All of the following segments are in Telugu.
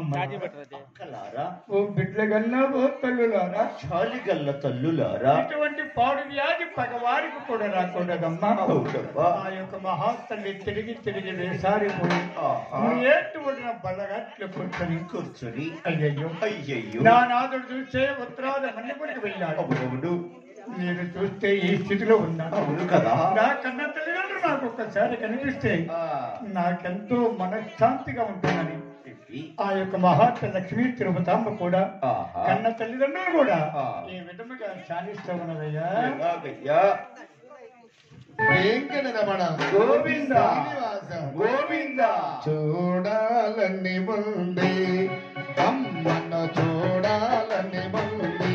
అమ్మ అక్కలారా ఓ బిడ్డలగన్నా ఓ తల్లులారా చాలిగల్ల తల్లులారా ఇటువంటి పాడు వ్యాధి పగవారికి కూడా రాకూడదమ్మా అవునమ్మా. ఆ యొక్క మహాతల్లి తిరిగి తిరిగి వేసారిపోయి ఆహా. ఏటు ఉన్న బల్లగాట్లు కూర్చొని కూర్చొని అయ్యయ్యో అయ్యయ్యో నా నాదుడు చూస్తే ఉత్తరాద మన్నిపురికి వెళ్ళాడు అవునవును నేను చూస్తే ఈ స్థితిలో ఉన్నాను అవును కదా నా కన్న తల్లిదండ్రులు నాకు ఒక్కసారి కనిపిస్తే ఆ, నాకెంతో మనశ్శాంతిగా ఉంటుందని చెప్పి, ఆ యొక్క మహాత్మ లక్ష్మీ తిరుపతమ్మ కూడా ఆహా. కన్న తల్లిదండ్రులు కూడా ఆ. ఈ విధముగా శానిస్తూ ఉన్నదయ్యా ఎలాగయ్యా? వెంకటరమణ గోవింద శ్రీనివాస గోవింద చూడాలని ఉంది అమ్మను చూడాలని ఉంది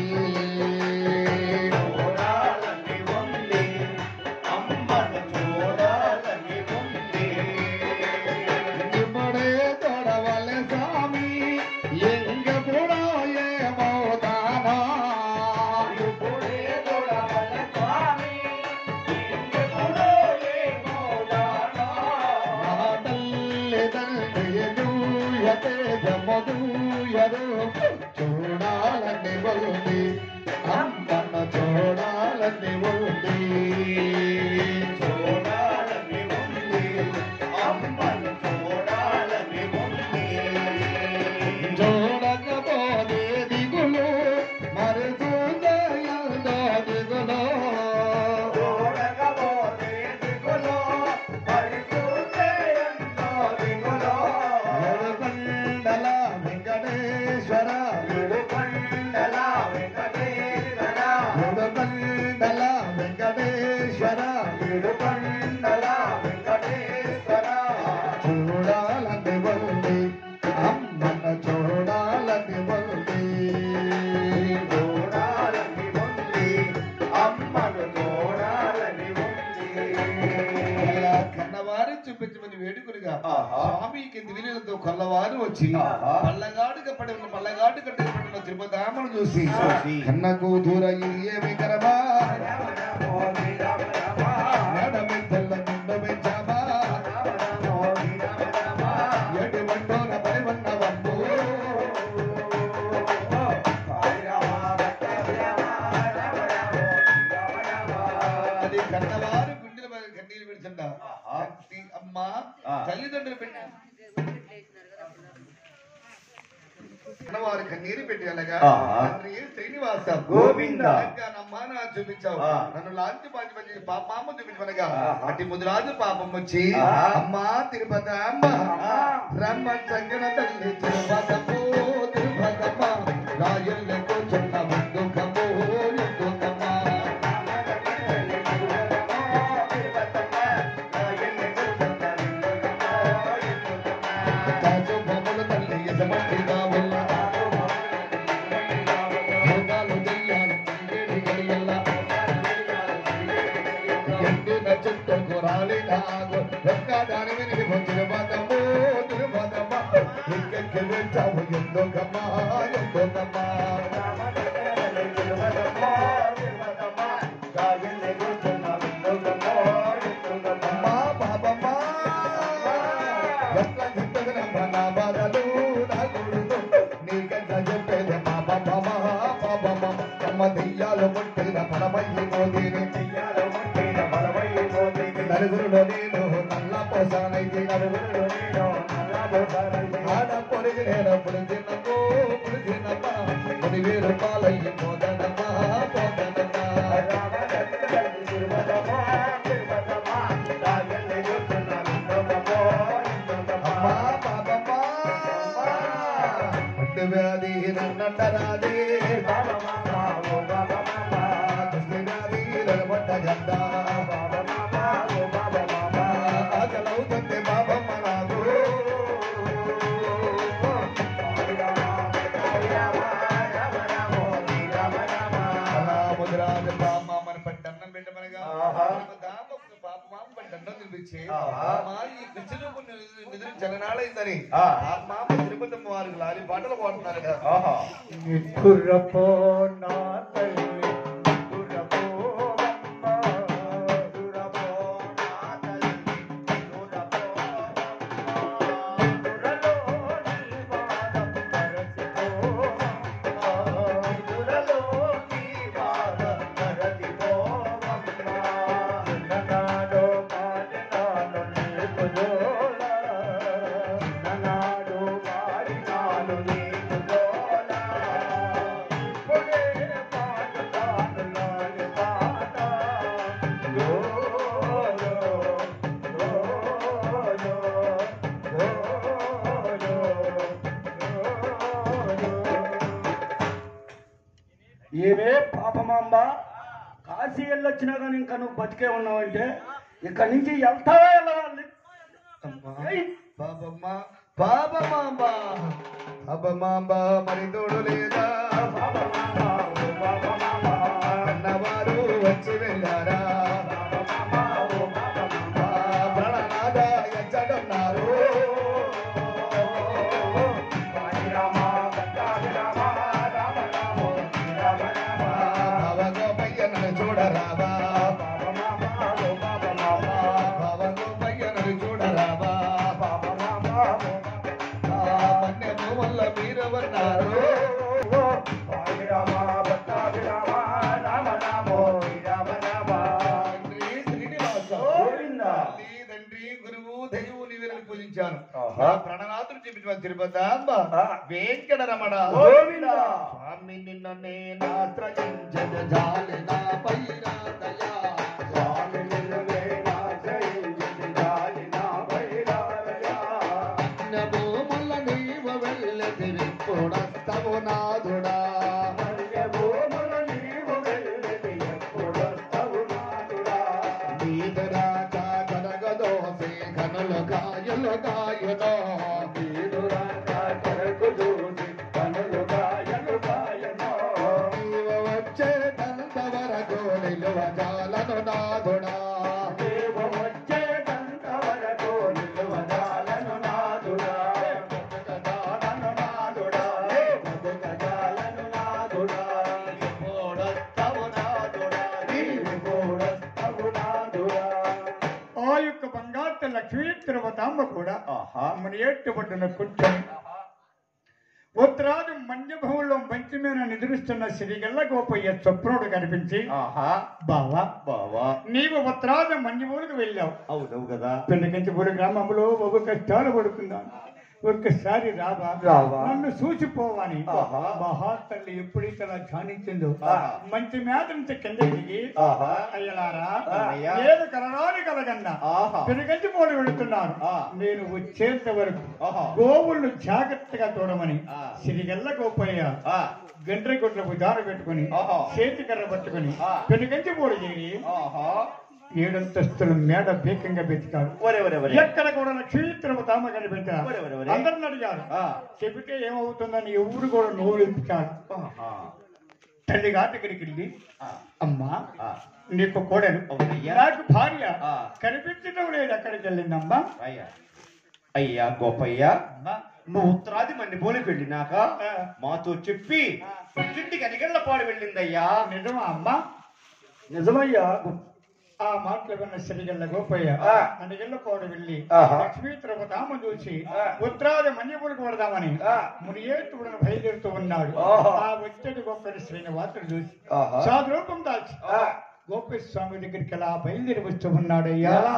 చూడాలని ఉంది అమ్మను చూడాలని ఉంది ఇప్పుడే తొడవలె స్వామి ఎంగ కూడా ఏమవుతానా ఇప్పుడే చూడవల స్వామి ఇంకెప్పుడో ఏమోదానా. నా తల్లి తండ్రియు యతేజమదూయరు చూడాలని ఉంది అమ్మను చూడాలని ఉంది చూడాలని ఉంది అమ్మను చూడాలని ఉంది చూడకపోతే దిగులు మరి చూడయందో దిగులు చూడకపోతే దిగులో మరి చూస్తే ఎంతో దిగులో ఏడుకొండల వెంకటేశ్వర ఏడుకొండల వెంకటేశ్వర ఏడుకొండల వెంకటేశ్వర ఏడుకొండల వెంకటేశ్వర చూడాలని ఉంది అమ్మను చూడాలని ఉంది చూడాలని ఉంది అమ్మను చూడాలని ఉంది ఇలా కన్నవారి చూపించమని వేడుకలుగా ఆహా. స్వామి కింది విలీలతో కొల్లవారు వచ్చి ఆహా. పల్లగాడు కప్పటి ఉన్న పల్లగాడు కట్టి పట్టిన తిరుపతామను చూసి చూసి. కన్నకు దూర ఏమి కరమా నడమి తెల్ల నిండు పెంచామా ఎటువంటోన పరివన్న వంపు అది కన్నవారు గుండెల మీద కన్నీళ్ళు విడిచండ అమ్మా ఆ. తల్లిదండ్రులు పెట్టి కన్నవారు కన్నీరు పెట్టి వెళ్ళగా ఆహా. తండ్రి శ్రీనివాస గోవింద. నమ్మా నా చూపించావు ఆ. నన్ను లాంటి పాటి పని పాపమ్మ చూపించమనగా ఆహా. అట్టి ముదిరాజు పాపం వచ్చి ఆహా. అమ్మా తిరుపతి అమ్మ రమ్మ చంగన తల్లి తిరుపతమ్మ తిరుపతమ్మ రాయల్లో కూర్చున్న ముందుకమ్మో ఎందుకమ్మ తాజు బొమ్మల తల్లి యజమంటిగా ఉన్న భోగాలు దెయ్యాలు తంగేడి గడియల్ల ఎండిన చుట్టకు రాలినాగు ఒక్క దాని వెనుక తిరుపతమ్మ తిరుపతమ్మ ఇంకెక్కి వచ్చావు ఎందుకమ్మా ఎందుకమ్మా అమ్మా పాపమ్మా ఎట్లా చెప్పేదమ్మా నా బాధలు నా గుళ్ళు నీకంట చెప్పేది మా పాపమ్మా పాపమ్మ అమ్మ దెయ్యాలు ముట్టిన పడమయ్యి మోదీని నలుగురులో నేను నల్ల పోసానైతే నలుగురులో నేను ఆడ పొరిగి నేను పులిచినమ్మో పులిచినమ్మా పదివేలు రూపాయలయ్యి పోదనమ్మా పోదనమ్మా అమ్మా పాపమ్మా పుట్టు వ్యాధి నన్నంటరాది కుష్టి వ్యాధి నడబడ్డ గడ్డ ఆకలవుతుంది బాబమ్మ నాకు అలా ముదిరాజ పాపమ్మని పట్టి అన్నం పెట్టమనగా ఆహా. దామ పాపమామ పట్టి అన్నం తినిపించి ఆహా. అమ్మా ఈ కృష్ణుడు నిధులు జననాలైందని ఆ. ఆ మామ తిరుపతమ్మ వారికి లాలి పాటలు పాడుతున్నారు కదా ఆహా నిప్పురపో నా తల్లి నిప్పురపో అమ్మ, నిప్పురపో నా తల్లి, నిప్పురపో అమ్మ. నిప్పురలో నీ వారం ఏమే పాపమాంబ కాశీ వెళ్ళొచ్చినా కానీ ఇంకా నువ్వు బతికే ఉన్నావంటే ఇక్కడి నుంచి వెళ్తావా వెళ్ళవాలి ఏయ్, పాపమ్మ పాపమాంబ పాపమాంబ మరి తోడు లేదా అన్నవారు వచ్చి వెళ్ళారా ప్రాణనాథ ఎచ్చడున్నారు బావగోపయ్య నన్ను చూడరావా బావగోపయ్య నన్ను చూడరావా మన్యము వల్ల మీరెవన్నారు తండ్రి శ్రీనివాస గోవిందా. నీ తండ్రి గురువు దైవు నీవెనని పూజించాను ఆహా. ప్రణనాథుడు చూపించిన తిరుపతాంబ ఆ. వెంకటరమణ గోవిందా. స్వామి నిన్న నేనాశ్రయించద జాలి నా పైన దయా స్వామి నిలువేనా జయించి జాలి నా వైరాలయా. భూముల నీవ వెళ్ళదివి కూడస్తవు నాదుడా మల్లె భూముల నీవు వెళ్ళిది ఎప్పుడొస్తావు నాదుడా? నీదురాక కనగదోసి కనులు కాయలు కాయలో నీదురాక కొరకు చూసి కనులు గాయలు గాయనో. నీవ వచ్చే వరకు నిలువ జాలను నాదుడా నీవు వచ్చేటంత వరకు నిలువజాలను నాదుడా. బతుకజాలను నాదుడా. బతుకజాలను నాదుడా. కూడస్తవు నాదుడా నీవు కూడస్తావు నాదుడా. ఆ యొక్క బంగారు లక్ష్మీ తిరుపతాంబ కూడా ఆహా మన ఏట్టుబడిన కూర్చొని ఉత్తరాది మన్యభవంలో మంచి మీద నిద్రిస్తున్న శ్రీగల్ల గోపయ్య స్వప్నుడు కనిపించి ఆహా బావా బావా నీవు ఉత్తరాది మన్యభూమికి వెళ్ళావు అవునవు కదా పెళ్ళకించబూడి గ్రామంలో ఒక కష్టాలు పడుకున్నాను ఒక్కసారి రావా రావా. నన్ను చూసిపోవని ఆహా. మహా తల్లి ఎప్పుడైతే అలా ధ్యానించిందో ఆహా. మంచి మీద నుంచి కింద దిగి ఆహా అయ్యలారా అయ్యా. ఏది కలరాని కలగన్నా ఆహా పెరుగంచి పోలి వెళుతున్నారు ఆ. నేను వచ్చేంత వరకు ఆహా. గోవుళ్ళు జాగ్రత్తగా చూడమని ఆ. సిరిగల్ల గోపయ్య ఆ, గండ్ర గుడ్ల భుజాన పెట్టుకుని ఆహా. చేతి కర్ర పట్టుకుని ఆ. పెనుగంచి పోడి చేరి ఆహా ఏడంతస్తుల మేడ భీకంగా వెతికాడు ఒరే ఒరే ఒరే ఎక్కడ కూడా నక్షత్రము తామ కనిపించారు ఒరే, ఒరే, ఒరే. అందరిని అడిగారు ఆ, చెబితే ఏమవుతుందని ఎవరు కూడా నోరు ఇప్పించాడు ఆహా. తల్లి దగ్గరికి వెళ్ళి ఆ, అమ్మా ఆ, నీకు కోడలు అవునయ్యా. నాకు భార్య ఆ. కనిపించడం లేదు ఎక్కడికి వెళ్ళిందమ్మా అయ్యా అయ్యా గోపయ్య అమ్మా నువ్వు ఉత్తరాది మంది పోలికి వెళ్ళినాక ఆ. మాతో చెప్పి పుట్టింటికి అడిగళ్ళపాడు వెళ్ళిందయ్యా నిజమా అమ్మా నిజమయ్యా ఆ మాటలు విన్న శ్రీగల్ల గోపయ్య ఆ. అడిగల్ల పోడు వెళ్ళి ఆహా. లక్ష్మీ తిరుపతామ చూసి ఆ. ఉత్తరాది మన్యపులకు పడదామని ఆ. మునియేతుడు బయలుదేరుతూ ఉన్నాడు ఆహా. ఆ వచ్చేటి గొప్పని శ్రీనివాసుడు చూసి ఆహా. సాధురూపం దాల్చి ఆ. గోపి స్వామి దగ్గరికి అలా బయలుదేరి వస్తూ ఉన్నాడయ్యా ఎలా?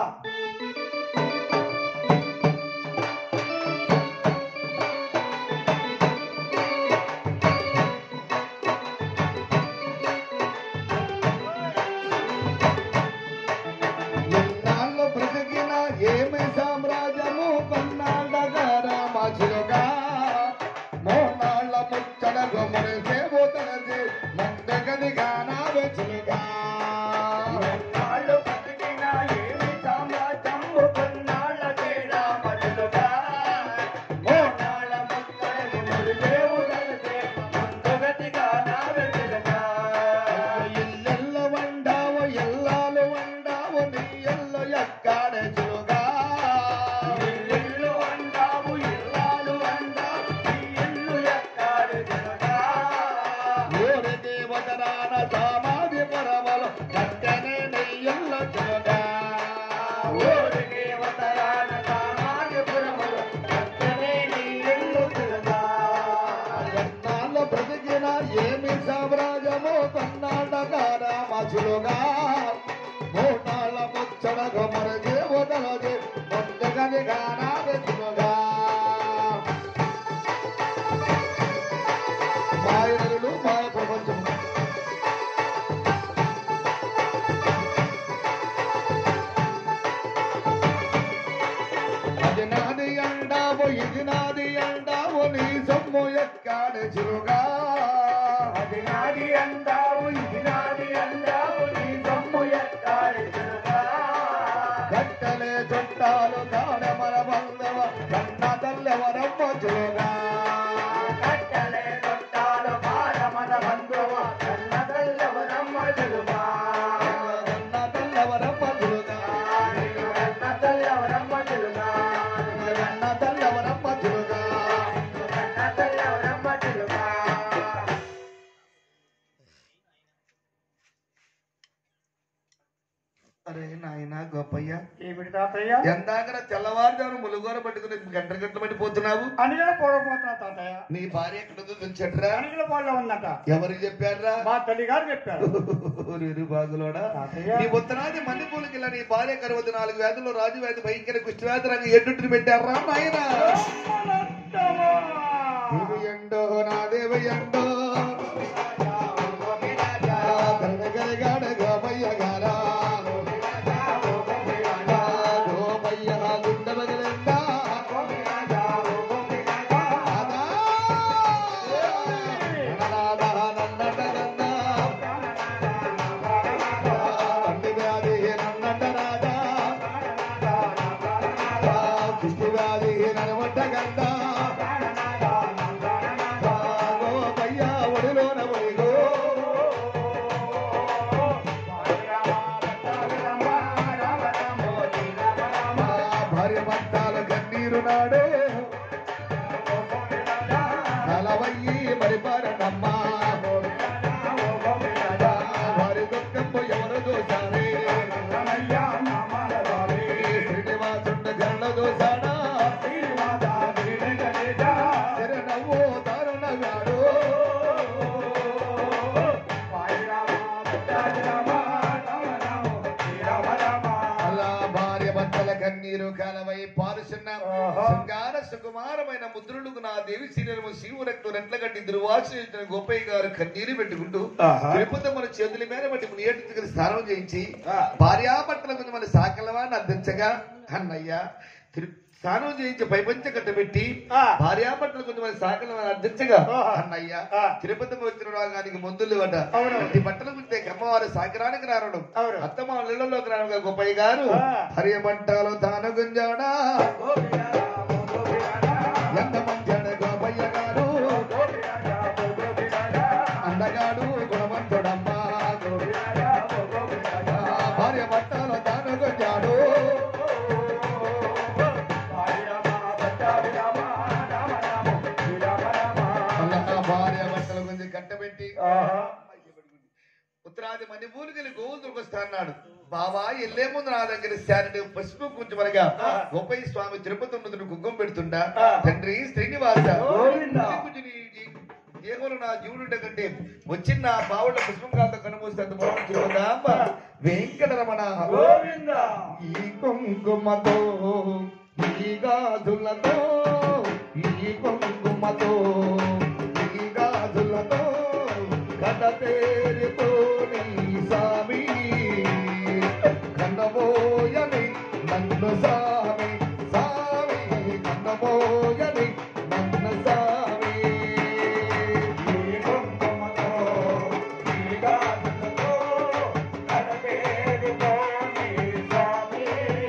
ఎన్నాళ్ళు బ్రతికిన ఏమి సామ్రాజ్యము పన్నాళ్ళగార మచులుగా మోనాళ్ళ ముచ్చట గుమ్మడి సేవతలది మందగదిగా నా వెచులుగా ఎన్నాళ్ళు బతికినా ఏమి సామ్రాజ్యము కొన్నాళ్ళ తేడా మరులుగా. మోనాళ్ళ ముక్కలకు మురిదేవు కలిసే ముందుగతిగా నా వెలుగుగా. ఇల్లెల్ల వండావు ఎల్లాలు వండావు నీ ఎల్లు ఎక్కడ చులుగా ఇల్లు అంటావు, ఇల్లాలు అంటావు, ఈ ఇల్లు ఎక్కాడు జనగా. ఊరి దేవతరాన సామాధి పరమలు కట్టనే నీ ఎల్లు చులుగా ఊరి దేవతరాన సామాన్యపురములు, పక్కనే నీ ఇల్లు తిరుగా. ఎన్నాళ్ళ బ్రతికిన ఏమి సామ్రాజ్యము కొన్నాళ్ళగార మచులుగా మూనాళ్ళ ముచ్చడ గుమ్మర దేవతలది ముందుగని గానా వెతులుగా మాయలు మాయ ప్రపంచము అది నాది అండావు ఇది నాది అండావు నీ సొమ్ము ఎక్కడ చిరుగా అది నాది అంట అరే నాయన గొప్పయ్య ఏమిటి తాతయ్య ఎందాకన తెల్లవారుజాము ములుగోర పట్టుకుని గంటల గంటలు పట్టిపోతున్నావు అనిగిల పోడపోతున్నా తాతయ్య నీ భార్య ఎక్కడ తెచ్చట్రా అనిగిల పోలో ఉందట ఎవరికి చెప్పారా మా తల్లి గారు చెప్పారు ఊరు బాగులోడా తాతయ్య. నీ ఉత్తరాది మంది పూలకి ఇలా నీ భార్య కరువది నాలుగు వ్యాధులు రాజు వ్యాధి భయంకర కుష్టి వ్యాధి రంగు ఎడ్డుని పెట్టారా నాయన దేవి ఎండో నా దేవి ఎండో గరగరగాడ గోపయ్య గారా గోపయ్య గుండ బగలండా రాధా. నన్నడా నన్నడగన్నా. తండ్రి వ్యాధి నన్నట రాజా. కుష్టి వ్యాధి ననవట్టగండా. గోపయ్య ఒడిలోన ఒడిగో. భార్య భర్తల కన్నీరు నాడే నలవయ్యి పరిపాలనమ్మా వారి దుఃఖము ఎవరు చూసారే శ్రీనివాసుండ గళ్ళ చూసాడా చిరనవ్వు దారుణగాడు అలా భార్య భర్తల కన్నీరు కాలమై పారుచున్న శృంగార సుకుమారమైన ముద్రులకు నా దేవి శీలము శివునకు రెట్ల గట్టి దుర్వాసిన గోపయ్య గారు కన్నీరు పెట్టుకుంటూ ఆహా. తిరుపతి మన చేతుల మీద బట్టి మునియేటి దగ్గర స్నానం చేయించి ఆ. భార్యాభర్తల కొంచెం మన సాకలవాన్ని అందించగా అన్నయ్య తిరు- స్నానం చేయించి పైపంచ కట్టబెట్టి ఆ. భార్యాభర్తలు కొంచెం మన సాకలవాన్ని అందించగా ఆహా. అన్నయ్య ఆ. తిరుపతి వచ్చిన రాగానికి మందులు అట అవును. ఈ బట్టలు గుంటే కమ్మవారి సాకరానికి రావడం అవును. అత్తమ్మ ఇళ్లలోకి రావడం గోపయ్య గారు ఆ. హరియ మంటలు తాను గుంజాడా ఎంత మంచాడు గోపయ్య గారు అందగాడు గుణవంతుడమ్మా ఆ భార్య భర్తలు తాను గుంజాడు అలా భార్య భర్తల గురించి కట్టబెట్టి ఉత్తరాది మంది మూలికలు గోవులు దొరికొస్తాన్నాడు బాబా ఎల్లే ముందు నా దగ్గర శారడి పసుపు కొంచెమనగా గోపయ్య స్వామి తిరుపతి ఉన్నది కుంకుమ పెడుతుండా తండ్రి శ్రీనివాస గోవిందా. ఏమో నా జీవుడు కంటే వచ్చిన నా బావుల పుష్పం కాంత కనుమూస్తే బాగుంటుందా వెంకటరమణ గోవిందా ఈ కుంకుమతో ఈ గాజులతో ఈ కుంకుమతో ఈ గాజులతో కథ తేరుతో నీ స్వామి కన్నబోయని నన్ను స్వామి స్వామి కన్నబోయని నన్ను స్వామి ఈ కుంకుమతో ఈ గాజులతో కడపేరుతోని స్వామి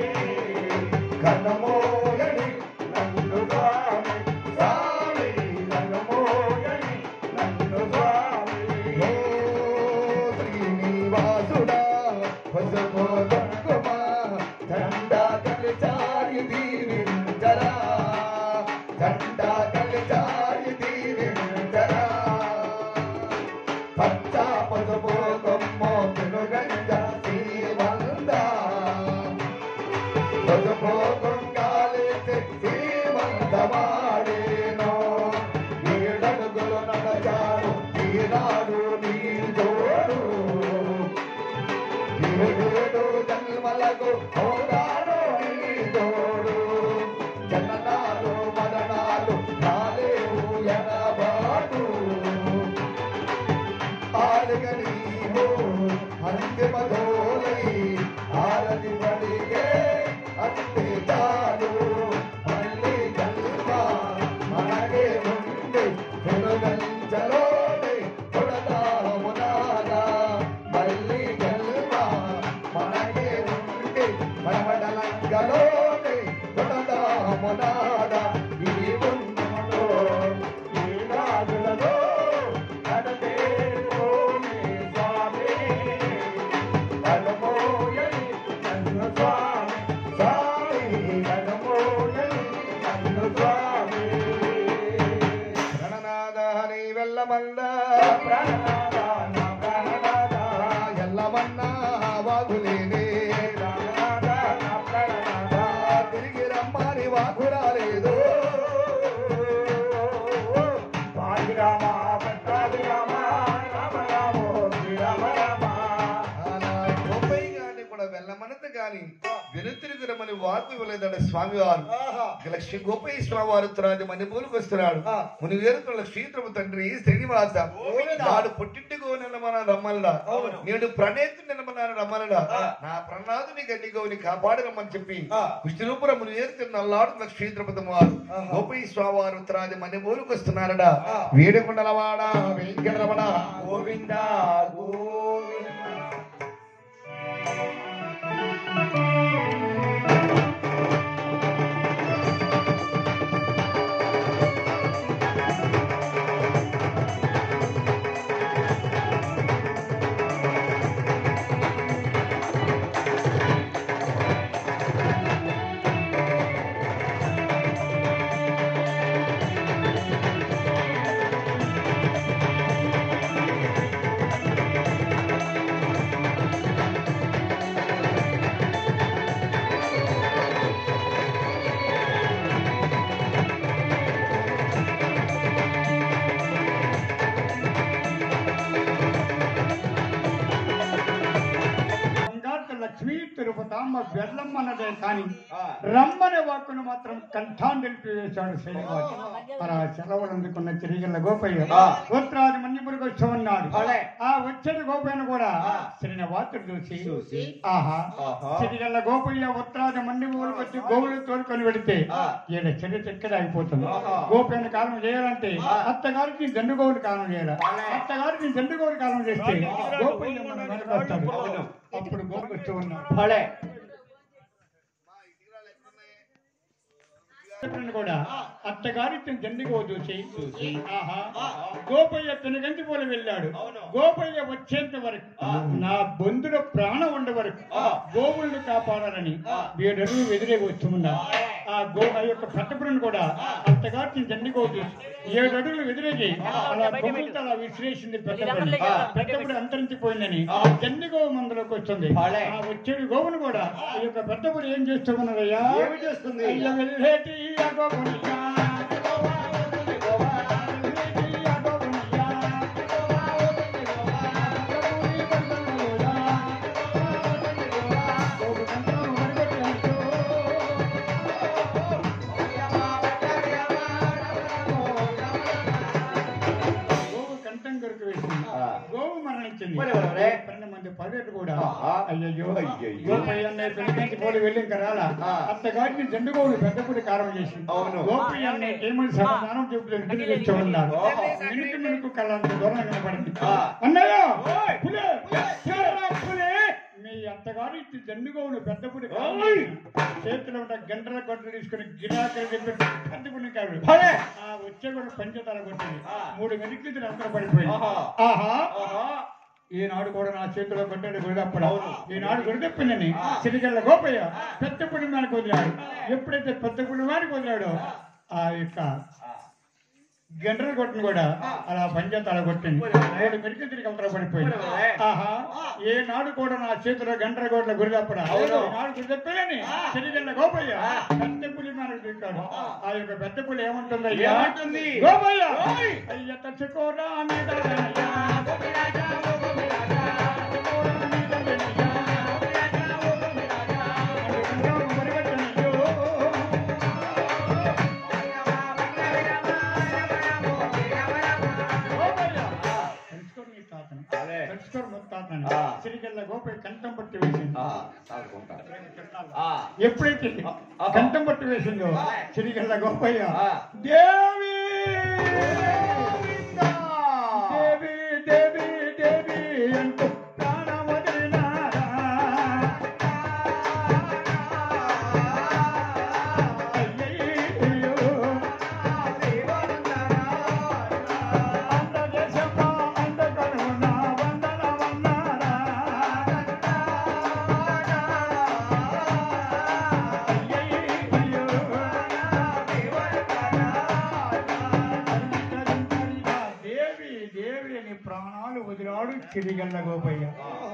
కన్నమోయని నన్ను స్వామి స్వామి నన్నుమోయని నన్ను స్వామి ఓ శ్రీనివాసుడా పసుపు కుంకుమ దండా కలిచారి దీవించరా దండా కలిచారి దీవించరా పచ్చ పసుపు కొమ్మ తిరుగంజ శ్రీమందా పసుపు కొంగాలేసి శ్రీమంతమాడేనో ఏడడుగులు నడచాడు ఈనాడు నీ జోడు ఏడేడు జన్మలకు హోదాడు నీ జోడు జననాలు మరణాలు కాలేవు ఎనబాటు ఆడగనీవు అంతిమ ధోలై ఆరతి పడిగే అంతే చాలు మళ్ళీ జన్మ మనగే ఉంది వెలుగంచలోనే కొడతాము నాదా మళ్ళీ జన్మ మనగే ఉంది మనమడలంగలోనే కొడతాము నాదా ఈ కుంకుమలో ఈ గాజులతో కడపేరుతోని స్వామి నన్నుమోయని నన్ను స్వామి స్వామి నన్నుమోయని నన్ను స్వామి గణనాదాని వెళ్ళమల్ల ప్రాణనాథ నా ప్రాణనాథ ఎల్లమన్నా వాగులేనే కానీ వాకు ఇవ్వలేదండి స్వామి వారు ఇక లక్ష్మీ గోపయ్య స్వామి వారు తరాది మణిపూలకు వస్తున్నాడు ముని వేరుతున్న లక్ష్మీత్రము తండ్రి శ్రీనివాస నాడు పుట్టింటి గోనెల మన రమ్మల్లా నేడు ప్రణేతు నిలమన్నాను రమ్మల్లా నా ప్రణాదుని గడ్డి గోని కాపాడరమ్మని చెప్పి విష్ణురూపుర ముని వేరుతున్న నల్లాడు లక్ష్మీద్రపదం వారు గోపయ్య స్వామి వారు తరాది మణిపూలకు వస్తున్నారట వేడుకొండలవాడ వెంకటరమణ గోవింద గోవింద బంగారు లక్ష్మీ తిరుపతమ్మ బెల్లమ్మన్నదే కాని రమ్మనే వాక్కును మాత్రం కంఠాన్ని నిలిపి వేశాడు శ్రీనివాస్ అలా సెలవులు అందుకున్న తిరిగిన గోపయ్య ఉత్తరాది మన్యపురికి వచ్చి ఉన్నాడు ఆ వచ్చేది గోపయ్యను కూడా శ్రీనివాసుడు చూసి ఆహా తిరిగల్ల గోపయ్య ఉత్తరాది మన్యపురికి వచ్చి గోవులు తోలుకొని వెళితే ఈయన చరిత్ర ఎక్కడ అయిపోతుంది గోపయ్యను కాలం చేయాలంటే అత్తగారికి జండు గోవులు కాలం చేయాలి అత్తగారికి జండు గోవులు కాలం చేస్తే గోపయ్య మన వెనకొస్తాడు అప్పుడు గోపొచ్చి ఉన్నాడు ఫలే చెప్పిన కూడా అత్తగారి జండిగో చూసి చూసి ఆహా గోపయ్య తినగంటి పోలి వెళ్ళాడు గోపయ్య వచ్చేంత వరకు నా బంధుల ప్రాణం ఉండే వరకు గోవులను కాపాడాలని వీడరు ఎదురే వస్తున్నారు ఆ గో ఆ యొక్క పట్టపురం కూడా అత్తగారి జండిగో చూసి ఏడు అడుగులు ఎదురేగి అలా గోవులతో అలా విశ్లేషింది పెద్దపురం పెద్దపుడు అంతరించిపోయిందని జండిగో మందులోకి వస్తుంది ఆ వచ్చేడు గోవును కూడా ఈ యొక్క పెద్దపుడు ఏం చేస్తున్నదయ్యా ఏమి చేస్తుంది? అయ్య వెళ్ళేటి అగోగునియా, వెళ్ళేటి అగోగునియా, అగోగుని బంధములోనా, గోగు కంఠము మరిగొట్టంచు. గోవు కంఠం కొరకు వేసింది గోవు మరణించింది మరి ఎవరెవరే? పన్నెండు మంది పడేటు కూడా ఆహా. అయ్యయ్యో అయ్యయ్యో. గోపయ్య అనే పెళ్లికి పోలి వెళ్ళి ఇంకా రాలా ఆ. అత్తగారికి జెండు గోవులు పెద్దపూడి కారం చేసి అవును. గోపయ్య అనే ఏమని సమాధానం చెబుతూ ఇంటికి తెచ్చి ఉన్నాడు మినుకు మినుకు కళ్ళంత దూరం కనపడింది ఆ. అన్నయ్య ఓయ్. పులే చూడరా పులే మీ అత్తగారు ఇచ్చి జెండు గోవులు పెద్దపూడి కారం ఓయ్. చేసి చేతిలో ఉన్న గంటల కొట్టలు తీసుకుని గిరాకలు చెప్పి పెద్దపూడి కాదు ఫలే ఆ వచ్చే కూడా పంచతల కొట్టింది ఆ. మూడు గంటలు అందరూ పడిపోయింది ఆహా. ఆహా ఆహా ఈనాడు కూడా నా చేతిలో కొట్టాడు గురిదప్పుడు అవును. ఈనాడు గురిదప్పిందని సిరిగల్ల గోపయ్య పెద్ద పుణ్యమానికి వదిలాడు ఎప్పుడైతే పెద్ద పుణ్యమానికి వదిలాడో ఆ యొక్క గంటలు కొట్టిన కూడా అలా పంచాయతీ అలా కొట్టింది మూడు మెరికి తిరిగి అవతల పడిపోయింది ఆహా ఏ నాడు కూడా నా చేతిలో గంటల కోట్ల గురిదప్పుడు నాడు గురిదప్పని సిరిగల్ల గోపయ్య పెద్ద పులి మనకు దిక్కాడు ఆ యొక్క పెద్ద పులి ఏమంటుంది అయ్యా ఏమంటుంది? గోపయ్య అయ్య తచ్చుకోరా మీద వెనయ్యా. ఆ. సిరిగల్ల గోపయ్య కంఠం పట్టి వేసింది ఆ, చాలుకుంటా. ఆ, ఎప్పుడైతే ఆహా. కంఠం పట్టి వేసిందో సిరిగల్ల గోపయ్య ఆ. దేవి దేవి దేవి దేవి అంటూ ప్రాణం వదిలినారా అయ్యయ్యో. అందదేశమా అందకరుణ వందనమన్నారా. అయ్యయ్యో. దేవి దేవి అని ప్రాణాలు వదిలాడు చిరిగల్ల గోపయ్య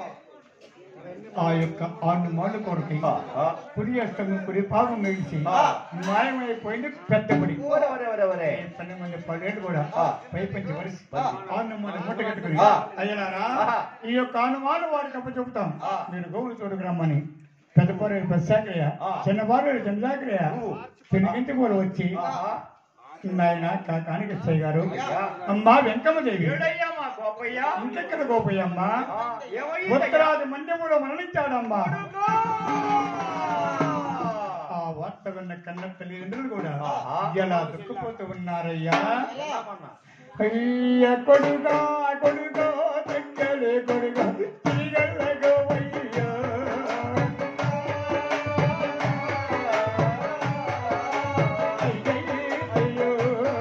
ఆ యొక్క ఆరు మాళ్ళు కొరకి ఆ. కుడి అష్టము కుడి పాదం వేసి ఆ. మాయమైపోయింది పెద్ద గుడి ఒరే, ఒరే, ఒరే, ఒరే. పన్నెండు మంది పదేళ్ళు కూడా ఆ. పై పంచి వరిసి ఆ. ఆను మంది ముట్ట కట్టుకుని ఆ. అయ్యలారా ఆహా. ఈ యొక్క అనుమానం వారికి అప్ప చెబుతాం ఆ. మీరు గోవులు తోడుకు రమ్మని పెద్దపారు బస్సాకరయ్య ఆ. చిన్నపారు చంద్రాకరయ్య నువ్వు. పెనుగింటి కూడా వచ్చి ఆహా. నాయన కాకానికృష్ణయ్య గారు అయ్యా. అమ్మా వెంకమ్మదేవి ఏడయ్యా మా గోపయ్య ఇంకెక్కడ గోపయ్యమ్మ ఆ, ఏమయ్యిందయ్యా? ఉత్తరాది మండ్యములో మరణించాడమ్మా ఆ వార్త విన్న కన్న తల్లిదండ్రులు కూడా ఆహా. ఎలా దుఃఖపోతూ ఉన్నారయ్యా ఎలాగన్నా? అయ్య కొడుగా కొడుగా దగ్గరే కొడుగా తిరిగల్లగోవయ్యా. అయ్యయ్యయ్యో.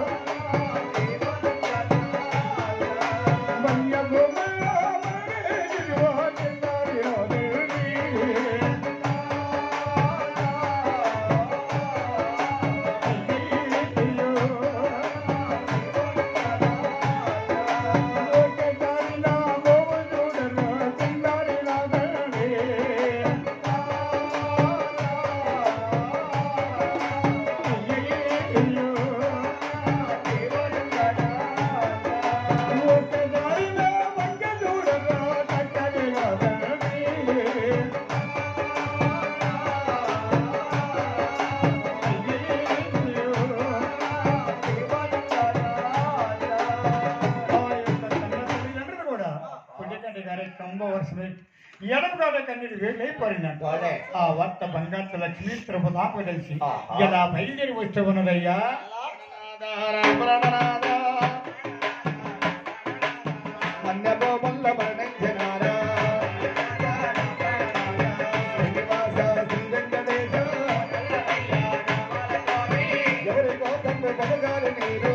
మన్యభూములో మరణించువో చిన్నారిలోని. ఎడమగాడ కన్నీరు వేలైపోయినట్టు వాడే. ఆ వార్త బంగారు లక్ష్మీ తిరుపతి తెలిసి ఆహా. ఎలా బయలుదేరి వచ్చి ఉన్నదయ్యా మన్నబోమల్ల మరణించినారా శ్రీనివాస శ్రీ వెంకటేశ ఎవరి కోపం పొగగాలి నీరు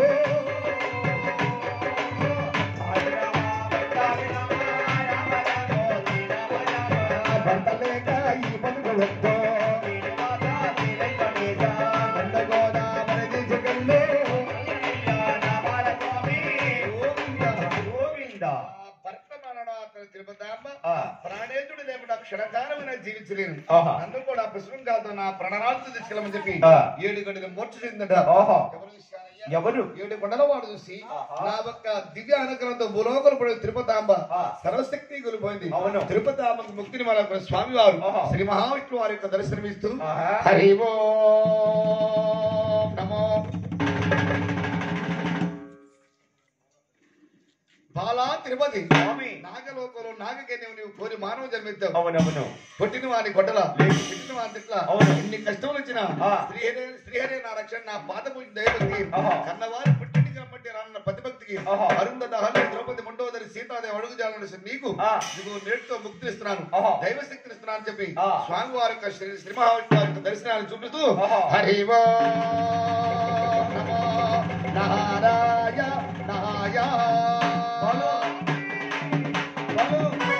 భర్త లేక ఈ పలుకు వద్దో నందగోదావరి తీసుకెళ్ళు గోవింద. భర్త మరణాతను తిరుపతాంబ ఆ. ప్రాణేతుడు లేకుండా క్షణకాలమైన జీవించలేను ఆహా. నన్ను కూడా పుష్పంకాలతో నా ప్రాణరాజు తీసుకెళ్ళమని చెప్పి ఆ. ఏడు గంటలు మూర్చ చెందట ఓహో. ఎవరు చూశారయ్యా? ఎవరు ఏడు కొండల వాడు చూసి ఆహా. నా యొక్క దివ్య అనుగ్రహంతో భూలోకలు పడే తిరుపతాంబ ఆ. సర్వశక్తి గురిపోయింది అవును. తిరుపతాంబకు ముక్తిని మన స్వామి వారు ఆహా. శ్రీ మహావిష్ణువు వారి యొక్క దర్శనమిస్తూ ఆహా. హరి ఓం నమో బాలా తిరుపతి స్వామి. నాగలోకంలో నాగకేనేవు నీవు కోరి మానవ జన్మిద్దావు అవునవును పుట్టిన వాని గొడ్డల లేదు. పుట్టిన వాని తిట్ల అవును. ఎన్ని కష్టములు వచ్చినా ఆ. శ్రీహరి శ్రీహరి నా రక్షణ నా పాద పూజ దయభక్తి ఆహా. కన్నవారి పుట్టింటి కాబట్టి రానున్న ప్రతిభక్తికి ఆహా. అరుంధ హల్లి ద్రౌపది మండోదరి సీతాదేవి అడుగు జాలని నీకు ఆ. నీకు నేటితో ముక్తి ఇస్తున్నాను ఆహా. దైవ శక్తిని ఇస్తున్నాను అని చెప్పి ఆ. స్వామి వారి యొక్క శ్రీ శ్రీ మహావిష్ణు వారి యొక్క దర్శనాన్ని చూపిస్తూ ఆహా. హరి ఓం నమో నారాయణాయ బలో. బలో.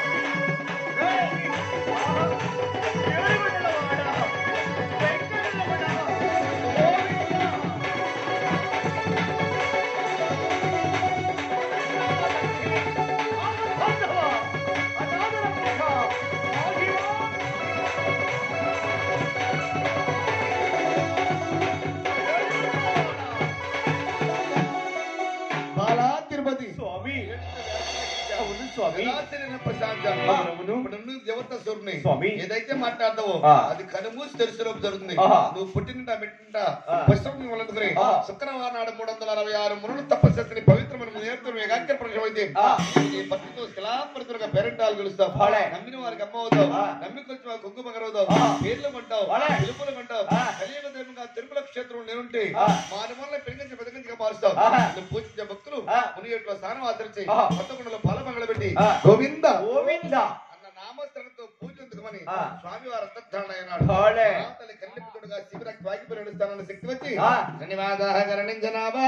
బాలా తిరుపతి స్వామి అవును స్వామి విలాసమైన ప్రశాంత. అవునవును. ఇప్పుడు నువ్వు దేవత స్వరూపిణి. స్వామి. ఏదైతే మాట్లాడతావో ఆ. అది కనుమూసి తెలుసులోపు జరుగుతుంది ఆహా. నువ్వు పుట్టినట మెట్టినట ఆ. పుస్తకం వలందుకుని ఆ. శుక్రవారం నాడు మూడు వందల అరవై ఆరు మునులు తపస్సుని పవిత్రమైన నేర్తులు ఏకాగ్ర ప్రవేశమైతే ఆ. ఈ పత్రికతో శిలాపరితులుగా పేరెంటాలు గెలుస్తావు భలే. నమ్మిన వారికి అమ్మ అవుతావు ఆ. నమ్మికొచ్చిన వారికి కుంకుమ కరవుతావు ఆ. పేర్లు కొంటావు భలే. పిలుపులు కొంటావు ఆ. కలియుగ దైవంగా తిరుమల క్షేత్రం నేనుంటే ఆ. మానవుల పెరిగించి పెదగించిగా మారుస్తావు ఆహా. నువ్వు పూజించే భక్తులు ఆ. మునిగేట్లో స్నానం ఆచరించి ఆహా. కొత్తకుండలో పాల పెట్టి ఆ. గోవింద గోవింద అన్న నామస్త్రంతో పూజించుకోమని ఆ. స్వామి వారు అంతర్ధారణ అయినాడు భలే. తల్లి కన్నెప్పుడుగా శిబిర వాగిపరి నడుస్తానన్న శక్తి వచ్చి ఆ. ధన్యవాదాల గరణించనావా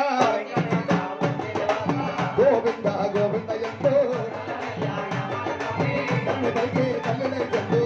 గోవింద గోవింద ఎంతో తల్లి పలికే తల్లిదై ఎంతో.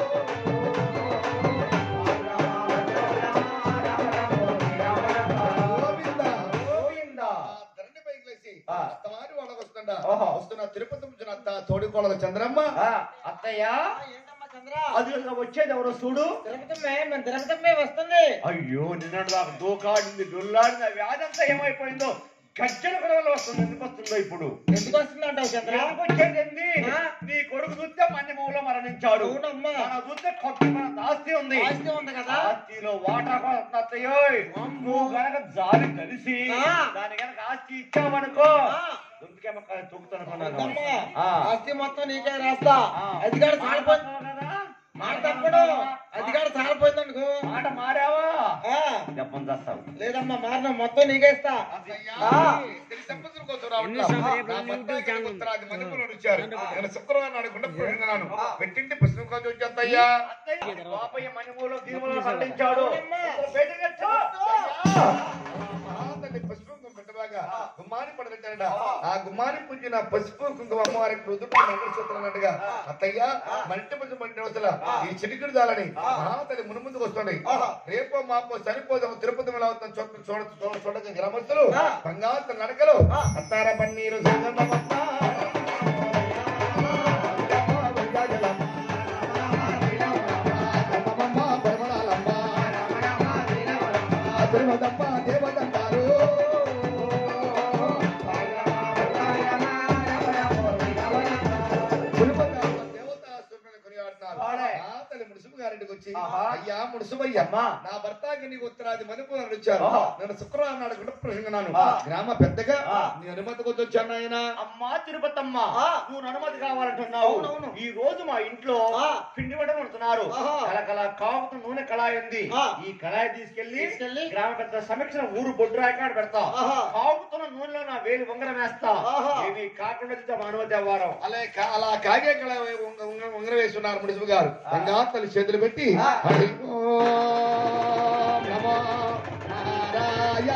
గోవింద గోవింద ఆ ధరణి పైకి లేచి ఆ. అత్తవారి వాళ్ళకి వస్తుండ ఓహో. వస్తున్న తిరుపతి నుంచి అత్త తోడికోళ్ళ చంద్రమ్మ ఆ, అత్తయ్య ఏంటమ్మా చంద్ర అది వచ్చేది ఎవరో చూడు తిరుపతమ్మే మన తిరుపతమ్మే వస్తుంది అయ్యో నిన్న నాకు దూకాడింది దొల్లాడింది ఆ వ్యాధి అంతా ఏమైపోయిందో గజ్జల కూడా వస్తుంది ఎందుకు వస్తుందో ఇప్పుడు ఎందుకు వస్తుందంటావు చంద్ర ఎందుకు వచ్చేది ఏంది? ఆ? నీ కొడుకు చూస్తే మన్యమూలో మరణించాడు అవునమ్మా. మన చూస్తే కొద్ది మన ఆస్తి ఉంది ఆస్తి ఉంది కదా ఆస్తిలో వాటా కూడా వస్తాయో నువ్వు గనక జాలి కలిసి ఆ. దాని గనక ఆస్తి ఇచ్చావనుకో ఆ. దుంతికేమో తొక్కుతానుకున్నాను వద్దమ్మా. ఆస్తి మొత్తం నీకే రాస్తా అధికారం సాలిపోయింది మాట తప్పడు అధికారం సాలిపోయింది అనుకో మాట మారావా ఆ, చెప్పని చేస్తావు లేదమ్మా మారిన మొత్తం నీకే ఇస్తా అయ్యా, తెలిసి సంపత్తుల కోసం రావట్లా. నా భర్త గారి ఉత్తరాది మనుమలు వచ్చారు. నేను శుక్రవారం నాడు గుండె పోయినాను. పెట్టింటి పుస్తకం కోసం వచ్చేద్దయ్యా. బాపయ్య మణిమూలో దీవులో ఖండించాడు బయటకు మహాతల్లి పసుపు కుంకుమ పెట్టబాగా గుమ్మాని పడబెట్టాడట. ఆ గుమ్మాని పుంజి నా పసుపు కుంకుమ అమ్మవారికి రుద్దుకు మంగళసూత్రాలుగా అత్తయ్య మంటి పుంజు మంటి అవసల ఈ చిటికిడి దాలని మహాతల్లి మునుముందుకు వస్తుంది రేపో మాపో చనిపోదాము తిరుపతి ఎలా అవుతాం చూడ చూడ చూడ చూడక గ్రామస్తులు బంగారు నడకలు అత్తార పన్నీరు సంగమమ్మ. అమ్మమ్మ పరిమళాలమ్మ. తిరుమలమ్మ దేవతంటారు తిరుపతి దేవతాసురుని కొనియాడుతున్నారు. ఆ తల్లి ముడుసుపు గారింటికి వచ్చి అయ్యా ముడుసుమయ్య నా భర్తకి నీకు ఉత్తరాది మనుపు వచ్చారు నేను శుక్రవారం నాడు గుండె ప్రసంగనాను గ్రామ పెద్దగా నీ అనుమతి కొద్ది వచ్చాను ఆయన అమ్మా తిరుపతమ్మ నువ్వు అనుమతి కావాలంటున్నావు అవునవును. ఈ రోజు మా ఇంట్లో ఆ. పిండి వంటలు వండుతున్నారు ఆహా. కలకల కాగుతూ నూనె కళాయి ఉంది ఆ. ఈ కళాయి తీసుకెళ్లి తీసుకెళ్ళి గ్రామ పెద్ద సమీక్షణ ఊరు బొడ్డు రాయకాడ పెడతా ఆహా. కాగుతున్న నూనెలో నా వేలు ఉంగరం వేస్తా ఆహా. ఏమి కాకుండా వస్తే మా అనుమతి అవ్వారం అలా కా- అలా కాగే కళ ఉంగ- ఉంగ- ఉంగరం వేస్తున్నారు ముడుసుపు గారు బంగారు తల్లి చేతులు పెట్టి హరి ఓం నమో నారాయణ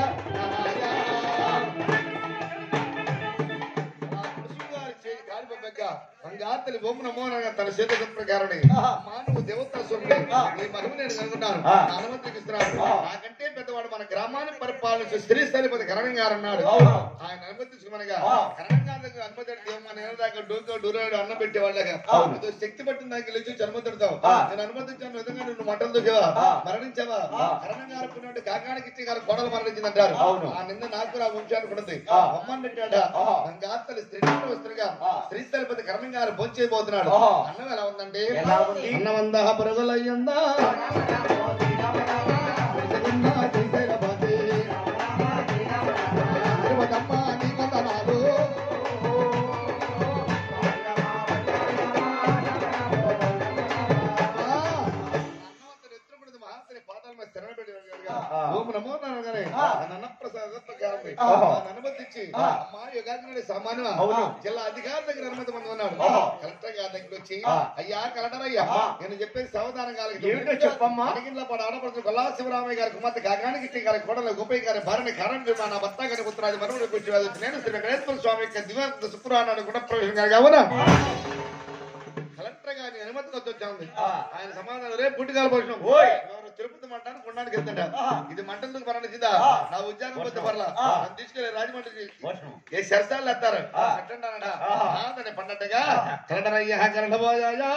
బంగారు ఓం నమో నారాయణ తన చేతుల ప్రకారం మానవు దేవతల స్వరూపి ఈ మహిమ నేను కనుగొన్నాను నా అనుమతికి ఇస్తున్నాను నాకంటే పెద్దవాడు మన గ్రామాన్ని పరిపాలించే శ్రీ స్థలిపతి కరణం గారు అన్నాడు ఆయన అనుమతి తీసుకుమనగా కరణం గారి దగ్గర అనుమతి అడిగితే మన నేల దాకా డోకా డూరాడు అన్నం పెట్టే వాళ్ళగా ఏదో శక్తి పట్టిన దానికి లేచి చర్మతుడతావు నేను అనుమతించాను నిజంగా నువ్వు మంటలు దూకేవా మరణించావా కరణం గారు పుణ్యుడు కాకానికి ఇచ్చి గారు కోడలు మరణించిందంటారు ఆ నింద నాకు నా వంశానికి ఉన్నది అమ్మని పెట్టాడ గంగాతలు స్త్రీ వస్తుగా శ్రీ స్థలిపతి కరణం గారు భోంచేయబోతున్నాడు అన్నం ఎలా ఉందంటే ఎలా ఉంది? అన్నమందా పరుగులయ్యందా పెద్దగున్నా శ్రీశైలపతి. తిరుపతమ్మ నీ వందనాలు. ఆ, అన్నవంతుడు ఎత్తుకున్నది మహాత్ముని పాదాల మీద శరణ పెట్టినట్టుగా. ఓం నమో నారాయణగానే నన్ను అన్నప్రసాద కారణం. నన్ను అనుమతించి అమ్మా యుగాగ్ని సామాన్య జిల్లా అధికారి దగ్గర అనుమతి పొంది ఉన్నాడు కలెక్టర్ గారి దగ్గర వచ్చి అయ్యా కలెక్టర్ అయ్యా నేను చెప్పేది సావధానం కాలేదు ఏమిటో చెప్పమ్మా? అడిగిన పాడు ఆడపడుతున్న గొల్లా శివరామయ్య గారి కుమార్తె కాకానికి ఇచ్చి గారి కోడలు గోపయ్య గారి భార్యని కారణం చెప్పి నా భర్త గారి పుత్రాది మనుమడి కూర్చి నేను శ్రీ వెంకటేశ్వర స్వామి యొక్క దివాంత శుక్రాన్ని కూడా ప్రవేశం గారు కావున కలెక్టర్ గారి అనుమతి కొద్ది వచ్చాము ఆయన సమాధానం రేపు పుట్టికాల భోజనం ఓయ్. ఎవరు తిరుపతి మంటాను కొనడానికి వెళ్తుంటా ఇది మంటలకు మరణిందా నా ఉద్యోగం పోతే పర్లా నన్ను తీసుకెళ్ళి రాజమండ్రి ఏ సరసాలు ఎత్తారు అట్టంటానడా ఆతని పండట్టుగా కరడరయ్య కరడబోయాయా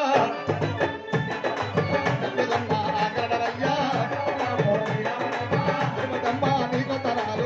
కరడరయ్యా తిరుపతమ్మ నీకు తరాలు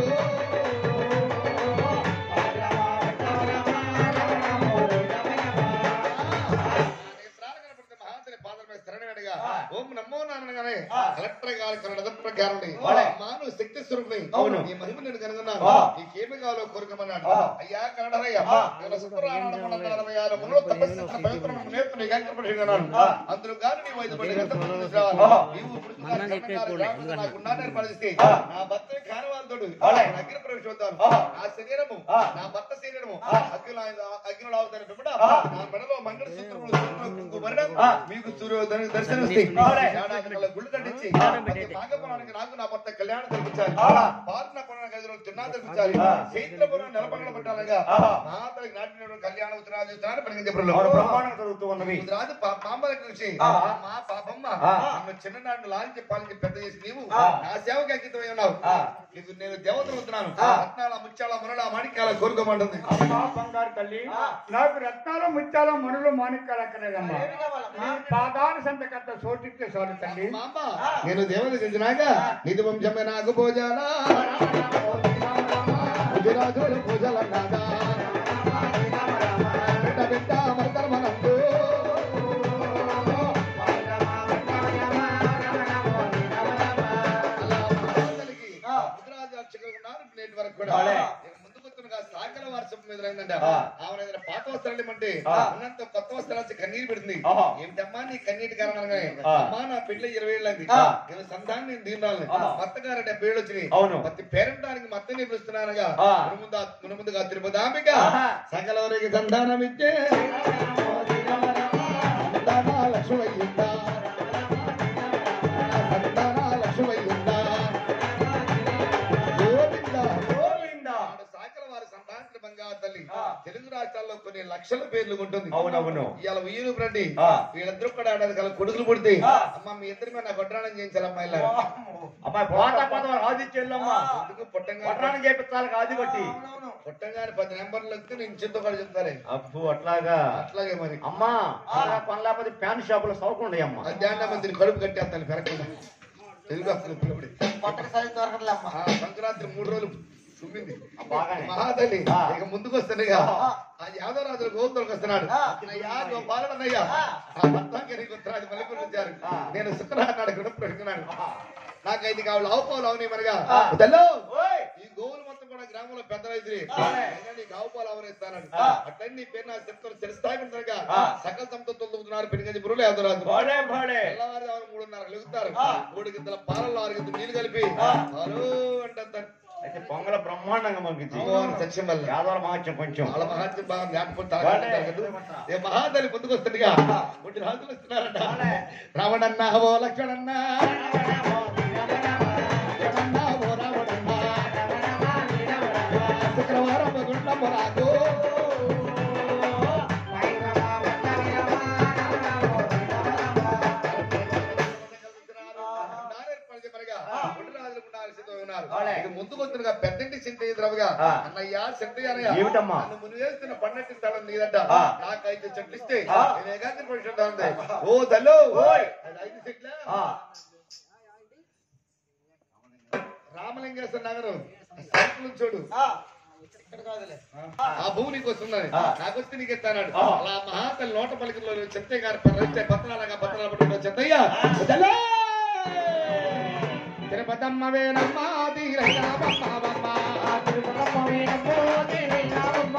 ఓం నమో నారాయణగానే కలెక్టర్ గారి కన్నడ ప్రకారం మానవ శక్తి స్వరూపి అవును. ఈ మహిమ నేను కనుగొన్నాను నీకేమి కావాలో కోరుకోమన్నాడు అయ్యా కన్నడరయ్య నేను శుక్రవారం పండుగ నలభై ఆరు మునులు తపస్సు చేసిన పవిత్రమైన నేర్పు నీకు అంకితపడినాను. అందులో గాని నీవు ఐదు పడి ఎంత మంది తీసుకురావాలి? నీవు ఇప్పుడు కన్నగారు నాకున్నాను ఏర్పడిస్తే నా భర్త కారవాలతోడు అగ్ని ప్రవేశిస్తాను నా శరీరము నా భర్త శరీరము అగ్ని అగ్నిలో అవుతాను పిమ్మట నా మెడలో మంగళ సూత్రములు సూత్రములు వర్ణం మీకు సూర్యోదయం దర్శనమిస్తాయి ఏడాది కల్లా గుళ్ళు కట్టించి ప్రతి నాగపురానికి నాకు నా భర్త కళ్యాణం జరిపించాలి పార్న పురాణ గదిలో తిన్నా జరిపించాలి చైత్రపురం నిలబడలు పెట్టాలిగా మహాతలి నాటిన కళ్యాణ ఉత్తరాది ఉత్తరాన్ని పలికింది వాడు బ్రహ్మాండంగా చదువుతూ ఉన్నవి రాజు పాప దగ్గర నుంచి మా పాపమ్మ నన్ను చిన్ననాడు లాంచి పాలించి పెద్ద చేసి నీవు నా సేవకి అంకితమై ఉన్నావు నీకు నేను దేవతలు అవుతున్నాను రత్నాల ముత్యాల మురళ మాణిక్యాల కోరుకోమంటుంది అమ్మా బంగారు తల్లి నాకు రత్నాల ముత్యాల మనులు మాణిక్యాలు అక్కర్లేదమ్మా నీ పాదాల సంతకట్ట చోటిస్తే చాలు తల్లి మా అమ్మ నేను దేవత చెందినాక నిధి వంశమే నాకు భోజన రాజుల పూజలన్నాగా బిడ్డ బిడ్డ మరతరమనందు అలా మహాతల్లికి ముద్రాజు అర్చకులు ఉన్నారు నేటి వరకు కూడా వాళ్ళే. ఇక ముందుకు వస్తున్నగా సాగర వర్షం మీద ఏంటంటే ఆ. ఆమె ఏదైనా పాత వస్త్రాలు ఇమ్మంటే ఆ. ఉన్నంత కొత్త వస్త్రాలు వచ్చి కన్నీరు పెడుతుంది ఆహా. ఏమిటమ్మా నీ కన్నీటి కారణంగా ఆ. అమ్మా నా పెళ్లి ఇరవై ఏళ్ళది ఆ. నేను సంతానం నేను దీనాలని ఆహా. మత్త గారు డెబ్బై ఏళ్ళు వచ్చినాయి అవును. ప్రతి పేరెంటానికి మత్తని పిలుస్తున్నానగా ఆ. మునుముందు మునుముందుగా తిరుపదాంబిక ఆహా. సకలవరికి సంతానం ఇచ్చే సంతాన లక్ష్మయ్యిందా సంతాన లక్ష్మయ్యిందా గోవిందా గోవిందా. ఆడ సాకల వారి సంతానానికి బంగారు తల్లి తెలుగు రాష్ట్రాల్లో కొన్ని లక్షల పేర్లు ఉంటుంది అవునవును. ఇవాళ ఉయ్యూరు రండి ఆ. వీళ్ళిద్దరు కూడా ఆడదు కల కొడుకులు పుడితే ఆ. అమ్మ మీ ఇద్దరి మీద నాకు వడ్రాణం చేయించాలి అమ్మాయిలా అమ్మాయి పోతా పోతా ఆదిత్యుల్లమ్మా ఎందుకు పొట్టంగా పట్టణం చేపించాలి ఆది బట్టి పొట్టంగాని పది నెంబర్లు వస్తే నేను చింత కూడా చెప్తారే అబ్బు అట్లాగా అట్లాగే మరి అమ్మా అలా పనులేకపోతే ప్యాన్ షాపులో సౌకుండే అమ్మా మధ్యాహ్నం మందిని కడుపు కట్టేస్తాను పెరగకుండా తెలుగు వస్తుంది పిల్లబడి పొట్టకి సైజు దొరకట్లేమ్మా ఆ సంక్రాంతి మూడు రోజులు చుమ్మింది బాగానే. మహాతల్లి ఆ. ఇక ముందుకు వస్తున్నాయిగా ఆ యాదవరాజులు గోవులకు వస్తున్నాడు అయ్యా గోపాలనయ్యా ఆ భర్తాకరి ఉత్తరాది మల్లెపూర్ వచ్చారు నేను శుక్రవారం కూడా పెడుతున్నాను నాకు ఐదు కావాలి ఆవు పాలు అవునాయి మనగా వదల్లో. ఓయ్ ఈ గోవులు మొత్తం కూడా గ్రామంలో పెద్ద రైతులే అయినా నీకు ఆవు పాలు అవరేస్తాను అట్లనే నీ పేరు నా చెప్తాను తెలుస్తాయి ఉంటారుగా సకల సంపద తొలుగుతున్నారు పెరిగది బురులు యాదవరాజు బడే బడే తెల్లవారు జామున మూడున్నర లెగుతారు మూడు గింతల పాలల్లో ఆరు గింతలు నీళ్లు కలిపి హలో అంటారు అయితే పొంగల బ్రహ్మాండంగా మనకి సత్యం వల్ల యాదవ మహాత్యం కొంచెం వాళ్ళ మహాత్యం బాగా జ్ఞాపకం వాడే. ఏ మహాతల్లి ముందుకు వస్తుందిగా కొన్ని రాజులు వస్తున్నారంట రావణన్న ఓ లక్ష్మణన్న లక్ష్మణన్న ఓ రావణన్న శుక్రవారం గుండమ్మ రాకు ముందుకు వస్తుందిగా పెద్దంటి సింటే ద్రవగా ఆ. అన్నయ్య సింటయ్య అన్నయ్య ఏమిటమ్మా? నన్ను ముని వేస్తున్న పన్నెట్టి స్థలం నీదంట ఆ. నాకైతే చెట్లు ఇస్తే ఆ. నేను ఏకాగ్ర పరిశుద్ధ ఉంది ఓ తల్లు ఓయ్. అది ఐదు చెట్ల ఆ, రామలింగేశ్వర నగరం సైకిల్ చూడు ఇక్కడ కాదులే ఆ భూమి నీకు వస్తుందని ఆ. నాకు వస్తే నీకు ఇస్తాడు ఆ. అలా మహాతల్లి నోట పలికిలో చెత్తయ్య గారు పర్రైతే పత్రాలుగా పత్రాలు పట్టుకున్న చెత్తయ్య తల్లు! తిరుపతమ్మ వేనమ్మ తీరైనామమ్మ తిరుపతమ్మ వేనమ్మ తీరైనామమ్మ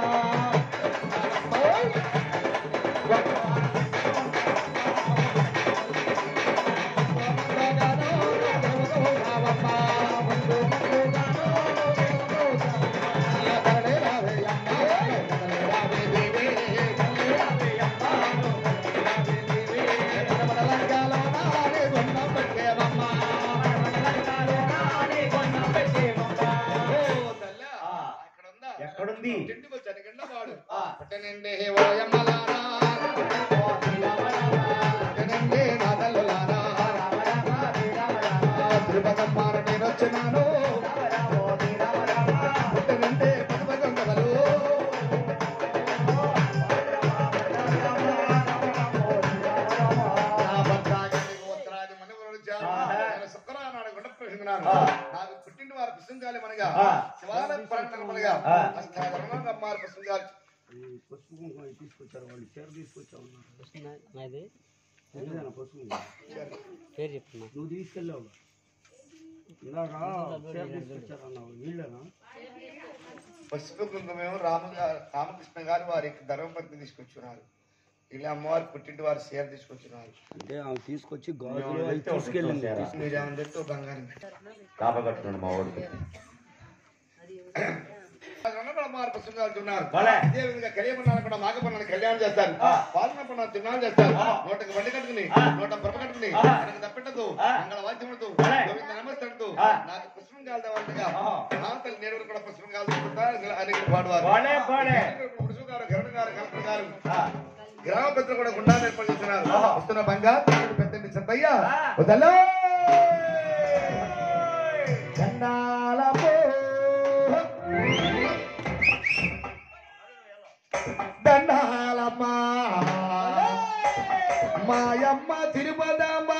ఎక్కడుంది ఇంటికి వచ్చాను గండవాడు ఆ. పుట్టనండే ఓయమ్మలారా పుట్టనండే నా తల్లులారా తిరుపతమ్మార నేను వచ్చినాను పుట్టనండే పదవగంగవలు నా భర్తాగి ఉత్తరాది మనుగురు వచ్చారు. నేను శుక్రవారం నాడు గుండె ప్రవేశించినాను. ఆ. నాకు పుట్టిన వారు పుష్పించాలి మనగా ఆ. శివాలయం ప్రాంగణం మనగా ఆ. అష్టాదరంగా అమ్మారు పుష్పించాలి పసుపు కుంకుమ తీసుకొచ్చారు వాళ్ళు చీర తీసుకొచ్చా ఉన్నారు నాది ఎందుకన్నా పసుపు కుంకుమ? పేరు చెప్తున్నా నువ్వు తీసుకెళ్ళావు ఇందాక చీర తీసుకొచ్చారు అన్నావు వీళ్ళేనా పసుపు కుంకుమేమో రామ రామకృష్ణ గారు వారి ధర్మపత్ని తీసుకొచ్చున్నారు ఇలా అమ్మవారు పుట్టింటి వారు చీర తీసుకొచ్చున్నారు అంటే ఆమె తీసుకొచ్చి గాజులు మేము అవి వెళ్తే తీసుకెళ్ళింది తీసుకొచ్చారా? మీరు ఏమని చెప్తే బంగారం కాపగట్టున్నాడు మా వాడికి అమ్మవారు పుస్తకం వెళ్తున్నారు భలే. ఇదే విధంగా కలియపన్నాను కూడా మాకపన్నాను కళ్యాణం చేస్తారు ఆ. పాలన తిరునాలు చేస్తారు ఆ. నూటకి బండి కట్టుకుని ఆ. నూట బొమ్మ కట్టుకుని ఆ. మనకు తప్పెట్టదు ఆ. మంగళ వాద్యములతో భలే. గోవింద నమస్తడుతూ ఆ. నాకు పుష్పం కాల్దామంటగా ఆహా. నా తల్లి నేడు కూడా పుష్పం కాల్చుకుంటా అని పాడువారు బడే బడే పురుషులు గారు గరుడు గారు కలెక్టర్ గారు ఆ, గ్రామ పెద్దలు కూడా గుండాలు ఏర్పాటు చేస్తున్నారు ఆహా. వస్తున్న బంగారు పెద్దండి చెత్తయ్య ఆ. వదలో చండాలపో దండాలమ్మ మాయమ్మ తిరుపదమ్మ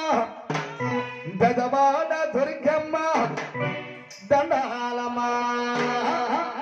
పెదవాడ దుర్గమ్మ దండాలమ్మ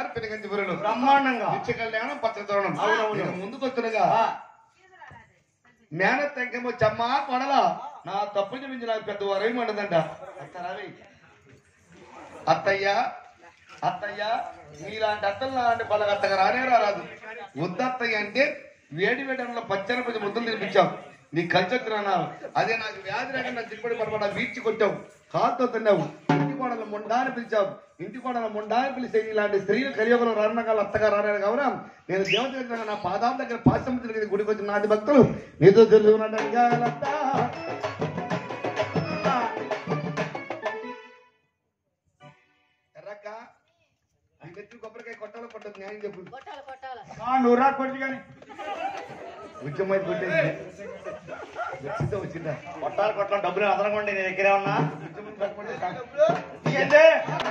పెనుగంచిపురులు బ్రహ్మాండంగా నిత్య కళ్యాణం పచ్చదోరణం అవునవును. నేను ముందుకు వస్తుండగా మేనత్ తెంకేమో చమ్మా కొడల నా తప్పు చూపించి నాకు పెద్ద వరం ఉండదంట అత్తరావి అత్తయ్య అత్తయ్య మీలాంటి అత్తలు లాంటి వాళ్ళకి అత్తగా రానే రారాదు వద్దత్తయ్య అంటే వేడి వేడంలో పచ్చని కొంచెం ముద్దలు తినిపించావు నీ కలిసొత్తున్నారు అదే నాకు వ్యాధి రాకుండా తిప్పటి పడబడ వీడ్చి కొట్టావు కాలుతో తిన్నావు ఇంటి కోడల ముండా అని పిలిచావు ఇంటి కోడల ముండా అని పిలిస్తే ఇలాంటి స్త్రీలు కలియుగంలో రారణకాలు అత్తగా రానారు కావున నేను దేవత దగ్గర నా పాదాల దగ్గర పాశ్రమ తిరిగి గుడికి వచ్చిన నాటి భక్తులు నీతో తెలుగునట్టుగా ఎర్రక్క నీ నెత్తి కొబ్బరికాయ కొట్టాలో కొట్టదు న్యాయం చెప్పు ఆ, నువ్వు రా కొద్ది కానీ ఉద్యమై కొట్టేసి వచ్చిందా వచ్చిందా కొట్టాలి కొట్టాలి డబ్బులు అదనకండి నేను దగ్గరే ఉన్నా ఉద్యమం పట్టుకుంటే చాలు. ఏంటి?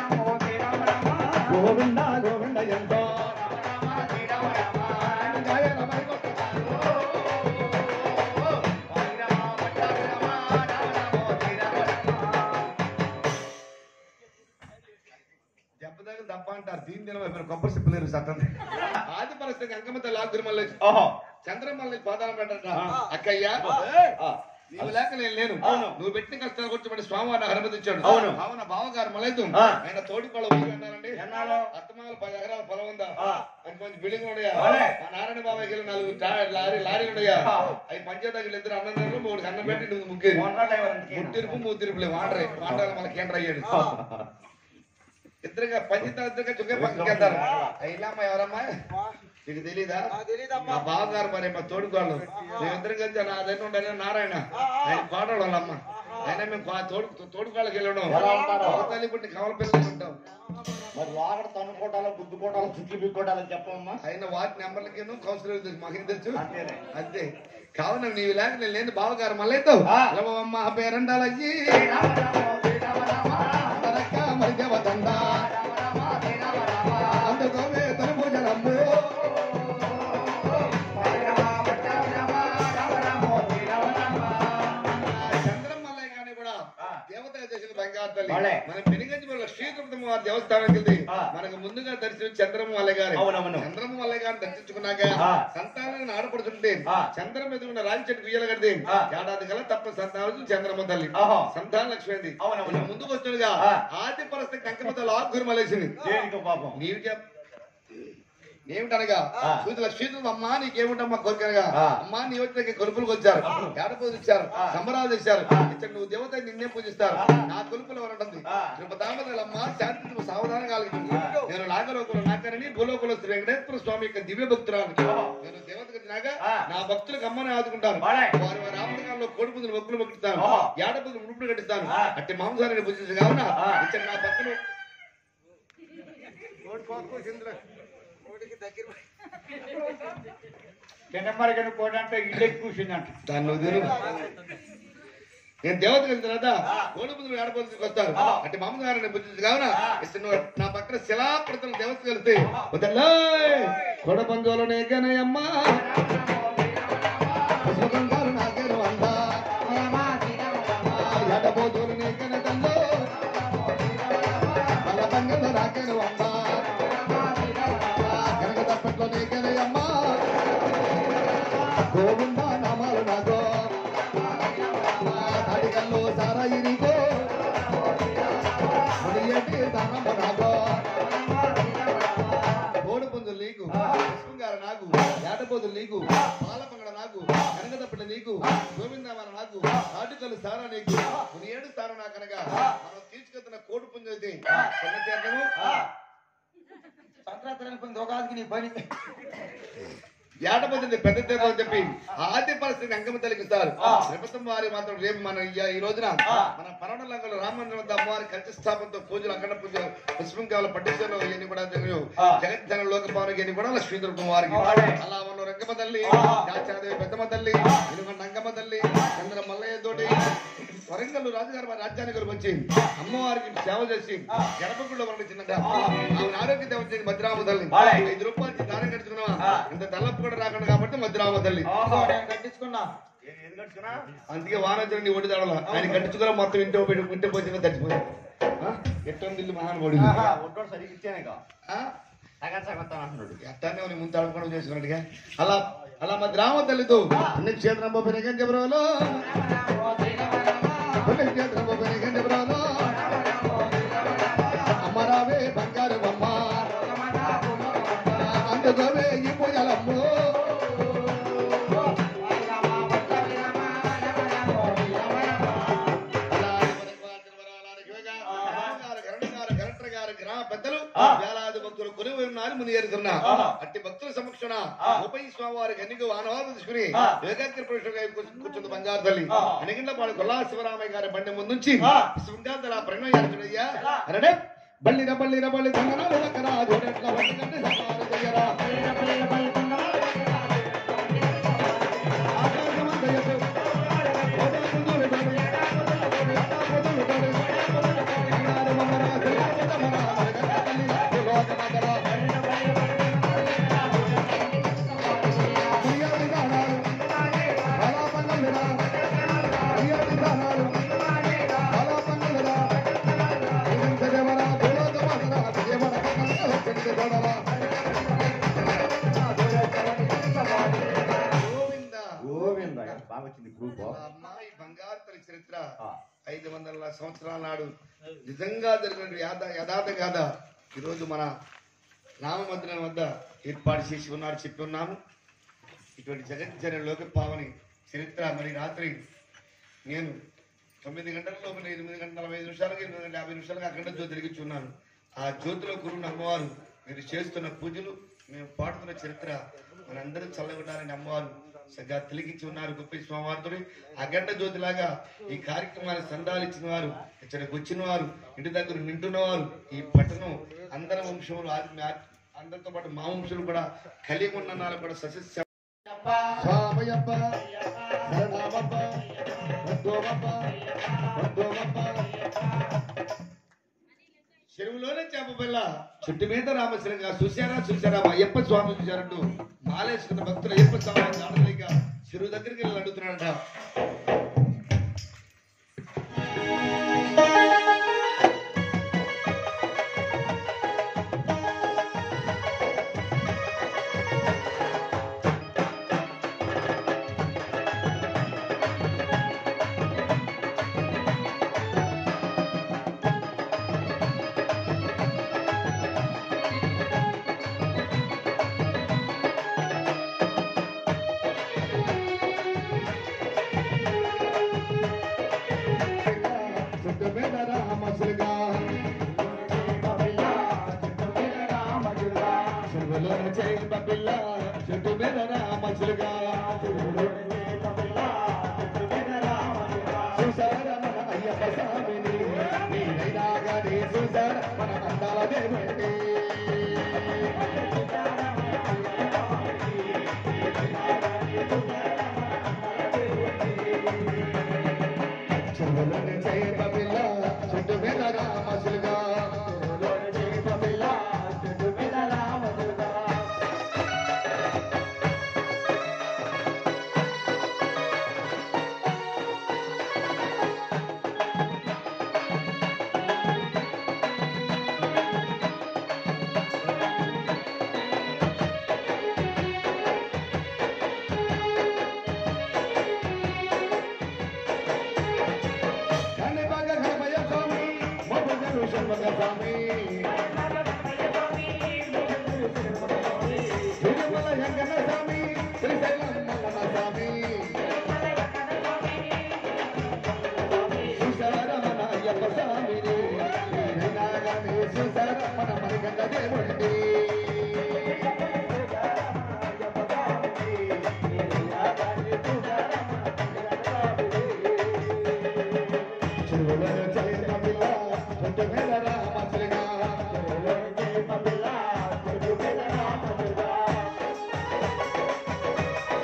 గోవింద గోవింద ఎంతో గాయాల మరి కొట్ట. దెబ్బ దగ్గర దెబ్బ అంటారు దీని దినం అయిపోయిన కొబ్బరి సిప్పులేరు సత్తం ఆది పరిస్థితి అంకమ్మ లాగురి మళ్ళీ ఓహో చంద్రమల్లి పాదాలు పెట్టండి అక్కయ్యా ఆ, నీవు లేక నేను లేను అవును. నువ్వు పెట్టిన కష్టాలు కూర్చోబడి స్వామివారిని అనుమతించాడు అవును. అవున బావగారు మలైదు ఆ. ఆయన తోడి పళ్ళ ఊరు అన్నారండి ఎన్నాళ్ళు? అత్తమాల పది ఎకరాల పొలం ఉందా ఆ. మంచి మంచి బిల్డింగ్ ఉన్నాయా అవునే. మా నారాయణ బాబాయ్కి వెళ్ళి నాలుగు టా- లారీ లారీలు ఉన్నాయా ఆ. అవి పంచాయతీ ఇద్దరు అన్నదారులు మూడు అన్నం పెట్టి నువ్వు ముగ్గురు మొన్న డ్రైవర్ అందుకే. ముట్టిరుపు మూతిరుపులే వాడరే వాడాలి మన కేంద్ర అయ్యాడు ఇద్దరుగా పంచిత ఇద్దరుగా చుక్కే పక్కకి వెళ్తారు అయినా ఎవరమ్మా నీకు తెలీదా తెలీదమ్మా మా బావగారు మరి మా తోడుకోళ్ళు మేమిద్దరం కలిసి నా దగ్గర ఉండాలి నారాయణ ఆయన కోడలు వాళ్ళమ్మ అయినా మేము కో- తోడు తోడుకోళ్ళకి వెళ్ళడం ఎలా ఉంటారు? తల్లి పుట్టి కవల పిల్లలు ఉంటాం మరి లోపల తన్నుకోటాలో గుద్దుకోటాలో చుట్లు బిక్కోటాలో చెప్పమ్మా ఆయన వాటి నెంబర్లకేనో కౌన్సిలర్ తెలుసు మాకేం తెలుసు అంతేనే. అంతే కావున నీవు లేక నేను లేని బావగారు మళ్ళీ ఆ. అమ్మ పేరండాలయ్యి అందరక్క మరి దేవతండ అందుకోవే తన పూజలమ్ము చంద్రం మల్లయ్య గాని కూడా దేవతగా చేసిన బంగారు తల్లి వాళ్ళే. మన పెనుగంచి మన శ్రీకృష్ణ వారి దేవస్థానానికి వెళ్తే ఆ. మనకు ముందుగా దర్శనం చంద్రము మల్లయ్య గారు అవునవును. చంద్రము మల్లయ్య గారిని దర్శించుకున్నాక ఆ. సంతానాన్ని ఆడపడుతుంటే ఆ. చంద్రం ఎదుగున్న రాజు చెట్టు ఉయ్యాల కడితే ఆ. ఏడాది గల తప్ప సంతానం చంద్రమ్మ తల్లి ఆహా. సంతాన లక్ష్మి అవునవును. ముందుకు వస్తుండగా ఆ. ఆది పరిస్థితి కంకమ తల్లి ఆకురు మలేసింది దేనికి పాపం నీవు చెప్ ఏమిటనగా ఆ. సూతుల క్షీతులు అమ్మా నీకేమిటమ్మా కోరికనగా ఆ. అమ్మా నీ వచ్చి కొలుపులకు వచ్చారు ఏడపోదు ఇచ్చారు ఆ. సంబరాలు ఇచ్చారు ఆ. ఇచ్చట నువ్వు దేవత నిన్నే పూజిస్తారు నా కొలుపులు ఎవరంటుంది ఆ. కృపదామదలమ్మ శాంతి నువ్వు సావధానం కలిగింది ఆ. నేను నాగలోకులు నాకరని భూలోకులు శ్రీ వెంకటేశ్వర స్వామి యొక్క దివ్య భక్తురాలు నేను దేవతకు వచ్చినాక ఆ. నా భక్తులకు అమ్మని ఆదుకుంటాను వాళ్ళే. వారి వారి ఆపదకాలంలో కోడిపుదులు మొక్కులు మొక్కుతాను ఓహో. ఏడపుదులు ముడుపులు కట్టిస్తాను ఆ. అట్టి మాంసాన్ని పూజించు కావున ఆ. ఇచ్చట నా భక్తులు చిన్నమ్మరికని కోడంటే ఇల్లు కూర్చుందంట దాన్ని వదిలు. నేను దేవత కలిసిన తర్వాత కోడిపుదులు ఏడపదులకు వస్తారు అంటే మామగారిని పూజించు కావున ఇస్తే నువ్వు నా పక్కన శిలాప్రతులు దేవత కలిస్తే వదల్లా కొడబంధువులనే గనయమ్మా పుష్పగంధాలు నాకేను అందా ఎడబోతులు నీకనే తల్లో బలబంగలు నాకేను అందా కనక తప్పట్లో నీకనే అమ్మా గోవింద నామాలు నాగో తాడికల్లో సారాయి నీకో మునియేటి దానమ్మ నాగో కోడి పుంజులు నీకు పుష్పంగారు నాకు ఏటపోతులు నీకు పాలపంగడ నాకు కనకదప్పటి నీకు గోవిందమన నాకు తాటికల్లు సారా నీకు మునియేడు సారా నాకు అనగా మనం తీసుకెళ్తున్న కోడి పుంజు అయితే చిన్న తీర్థము సంక్రాంతి దోకాదికి నీ పని ఏటపోతుంది పెద్ద తీర్థం అని చెప్పి ఆది పరిస్థితి అంకమ తలిగిస్తారు ప్రభుత్వం వారి మాత్రం రేపు మన ఈ- ఈ రోజున మన పరమలంగలో రామమందిరం వద్ద అమ్మవారి కంచి స్థాపనతో పూజలు అఖండ పూజలు పుష్పంకాల పట్టించడం ఇవన్నీ కూడా జరిగాయి జగజ్జన లోక పవనకి ఇవన్నీ కూడా లక్ష్మీదుర్గం వారికి అలా ఉన్న రంగమ్మ తల్లి దాచాదేవి పెద్దమ్మ తల్లి ఇనుగొండ అంగమ్మ తల్లి చంద్ర మల్లయ్య తోటి వరంగల్ రాజుగారి వారి రాజ్యానికి వచ్చి అమ్మవారికి సేవ చేసి గణపకుల్లో వర్ణించిందంట ఆమె ఆరోగ్య దేవత చేసి మధ్యరామ తల్లి ఐదు రూపాయలు ఇచ్చి దానం కట్టుకున్నావా ఇంత తలపు కూడా రాకుండా కాబట్టి మధ్యరామ తల్లి నేను కట్టించుకున్నా ఏది కట్టుకున్నా అందుకే వానొచ్చిన నీ ఒడి తడల ఆయన కట్టించుకున్న మొత్తం ఇంటి పెట్టి ఇంటి పోసిన తడిచిపోయాడు ఎట్టొంది ఇల్లు మహానుభావుడు ఒట్టోడు సరిగ్గా ఇచ్చానే కా ఎట్టానే నీ ముందు తడపడం చేసుకున్నట్టుగా అలా అలా మా గ్రామ తల్లితో పుణ్యక్షేత్రం పోపిన చెబురాలో పుణ్యక్షేత్రం పోపిన చెబురాలో అమ్మరావే బంగారు బొమ్మ అందుకోవే ఈ పూజలమ్మో కలెక్టర్ గారు గ్రామ పెద్దలు వేలాది భక్తులు కొలువు ఉన్నారు ముందు చేరుతున్నా అట్టి భక్తుల సమక్షణ ఉపై స్వామివారికి అన్ని ఆనవాలు తీసుకుని ఏకాగ్ర పురుషుడుగా కూర్చుంది బంగారు తల్లి అనిగిండ్ల పాడు కొల్లా శివరామయ్య గారి బండి ముందుంచి శృంగాతల ప్రణయార్జునయ్యా అరడే బల్లిర బల్లిర బల్లి దంగనాలు దక్కరా జోడెట్ల బండి కంటే సమాన చెయ్యరా ఆకాశమంతయసు గోవింద బాగా వచ్చింది గ్రూప్ అమ్మాయి బంగారు తల్లి చరిత్ర ఐదు వందల సంవత్సరాల నాడు నిజంగా జరిగిన యాద యథార్థ గాథ ఈరోజు మన రామమందిరం వద్ద ఏర్పాటు చేసి ఉన్నారు చెప్పి ఉన్నాము ఇటువంటి జగజ్జన లోక పావని చరిత్ర మరి రాత్రి నేను తొమ్మిది గంటల్లో మరి ఎనిమిది గంటల నలభై ఐదు నిమిషాలకి ఎనిమిది గంటల యాభై నిమిషాలుగా అఖండ జ్యోతి వెలిగించున్నాను ఆ జ్యోతిలో గురువుని అమ్మవారు మీరు చేస్తున్న పూజలు మేము పాడుతున్న చరిత్ర మనందరూ చల్లగొట్టాలని అమ్మవారు సరిగ్గా తిలిగించి ఉన్నారు గొప్ప స్వామివారితో అగండ జ్యోతిలాగా ఈ కార్యక్రమాన్ని సందాలిచ్చిన వారు ఇక్కడికి వచ్చిన వారు ఇంటి దగ్గర వింటున్న వారు ఈ పట్టణం అందరి వంశంలో ఆది- ఆ- అందరితో పాటు మా వంశులు కూడా కలిగి ఉన్న నాలుగు కూడా సస్య స్వామయ్యప్ప శరణమప్ప వద్దోమప్ప వద్దోమప్ప చెరువులోనే చేప పిల్ల చుట్టు మీద రామశ్రీగా చూశారా చూశారా మా అయ్యప్ప స్వామి చూశారంటూ మాలేసుకున్న భక్తులు అయ్యప్ప స్వామి ఆడలేక చెరువు దగ్గరికి వెళ్ళి అడుగుతున్నాడట చుట్టు మీద రామశ్రీగా చెరువులోనే చేప పిల్ల చుట్టు మీద రామశ్రీగా చూసారా మన అయ్యప్ప స్వామిని మీరైనా గానీ చూసారా మన అందాల దేవుడిని చెరువులోనే చేప పిల్ల చుట్టు మీద రామశ్రీగా చెరువులోనే చేప పిల్ల చుట్టు మీద రామశ్రీగా కన్నబాగ గణపయ్య స్వామి మబ్బుగలు శర్మగ స్వామి తిరుమల వెంకన్న స్వామి శ్రీశైలం మల్లన్న స్వామి సుశరమణ అయ్యప్ప స్వామిని నాగని సుశరమణ మరిగండ దేవుడి చెరువులను చేప పిల్ల చెట్టు మీద రామశ్రీగా చెరువులను చేప పిల్ల చెట్టు మీద రామశ్రీగా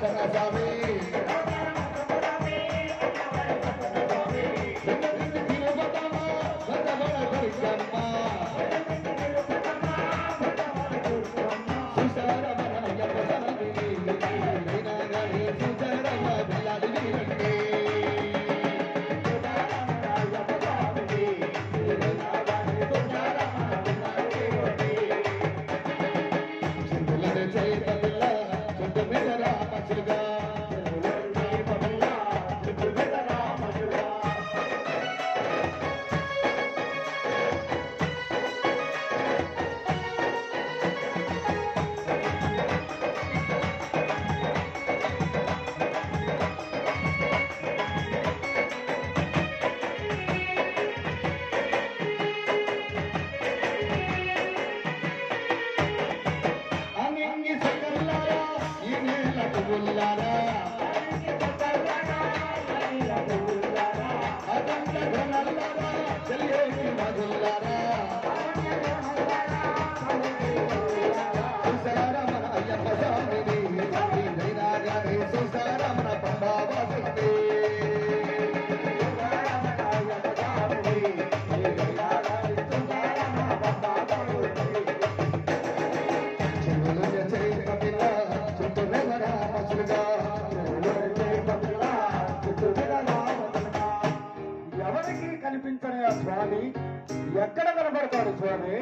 ఎవరికి కనిపించని ఆ స్వామి ఎక్కడ కనబడతాడు స్వామి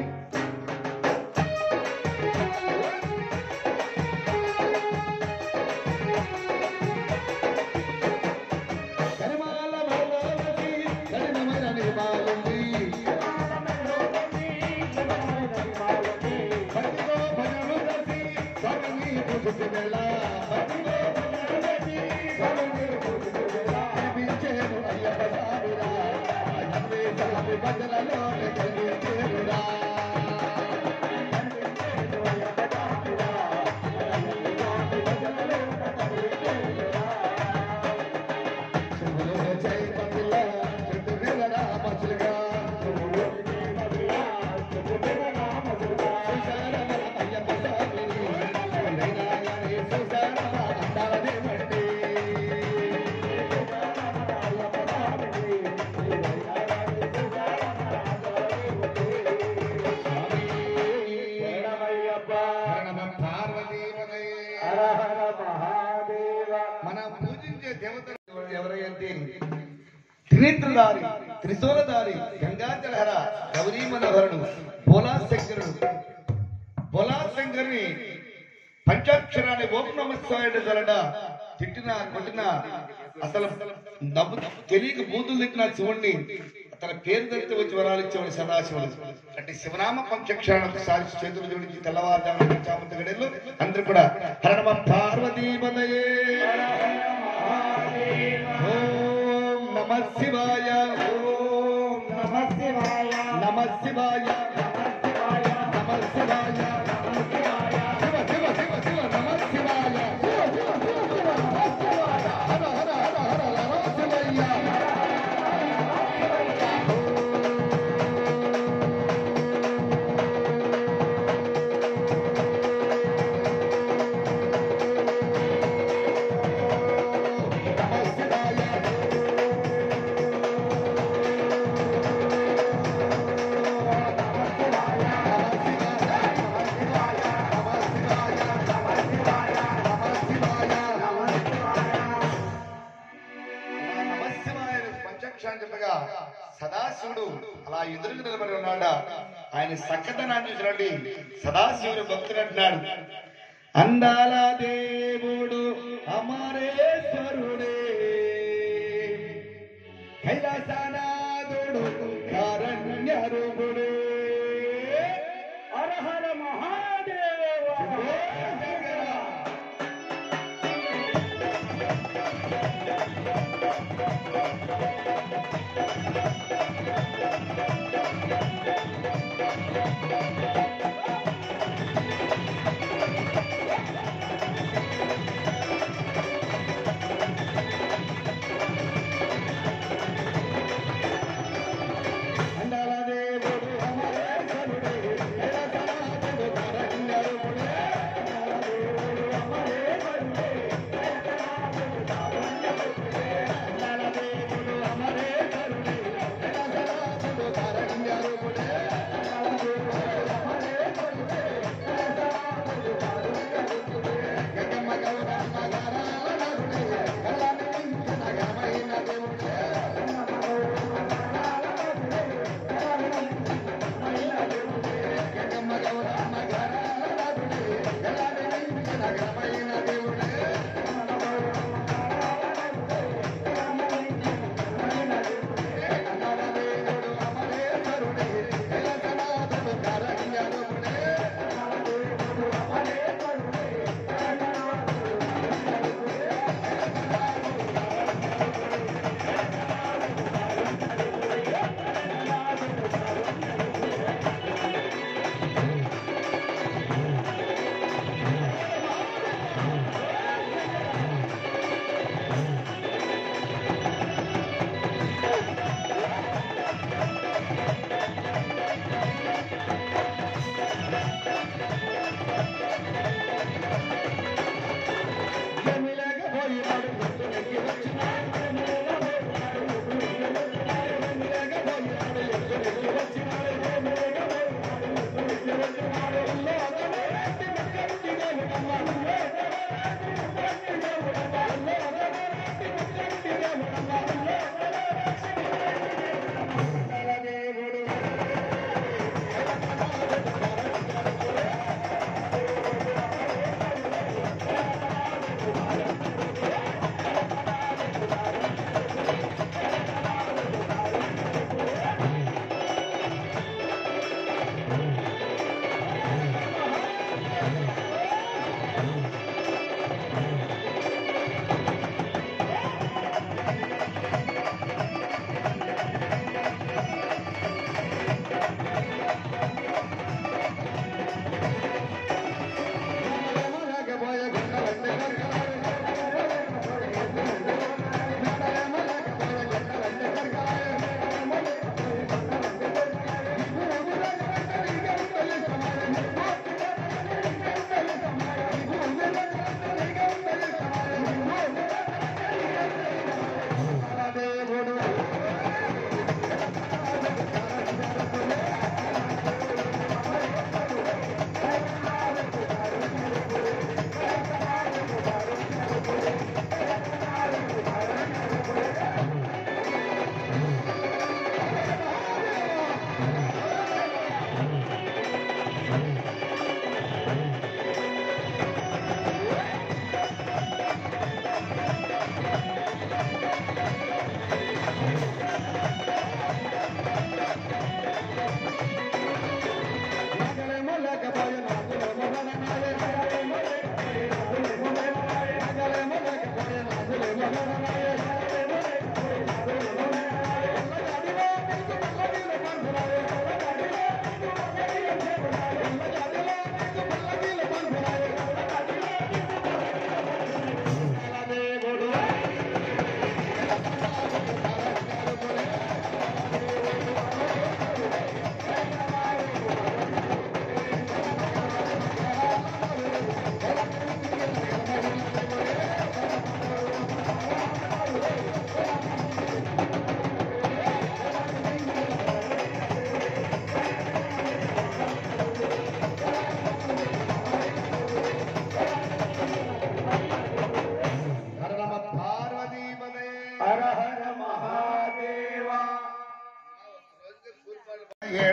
మనం పూజించే దేవతలు ఎవరైతే త్రినేత్రధారి త్రిశూలధారి గంగాజలహర గౌరీ మనోహరుడు బోలాశంకరుడు బోలాశంకరుని పంచాక్షరాన్ని ఓం నమస్కారుడు గలడ తిట్టినా కొట్టినా అసలు నవ్వు తెలియక బూతులు తిట్టిన శివుణ్ణి అతని పేరు తెలితే వచ్చి వరాలు ఇచ్చేవాడు సదాశివుడు అంటే శివనామ పంచాక్షరాన్ని ఒకసారి చేతులు జోడించి తెల్లవారుజామున చామంత గడిలో అందరూ కూడా హరణమ పార్వతీపదయే ఓం నమ శివాయ ఓం నమ శివాయ నమ శివాయ నమ శివాయ శివ శివ శివ శివ నమ శివాయ శివ శివ శివ శివ నమ శివాయ హర హర హర హర నమ శివయ్య నమ శివాయ నమశివాయ పంచాక్షరాన్ని చెప్పగా సదాశివుడు అలా ఎదురుగా నిలబడి ఉన్నాడా ఆయన సక్కదనాన్ని చూసినట్టు సదాశివుడు భక్తుడు అంటున్నాడు అందాల దేవుడు అమరేశ్వరుడే కైలాసనాథుడు కారణ్యరుడు హరహర మహాదేవ అందాల దేవుడు అమరేశ్వరుడే కైలాసనాథుడు కారణ్యరుడే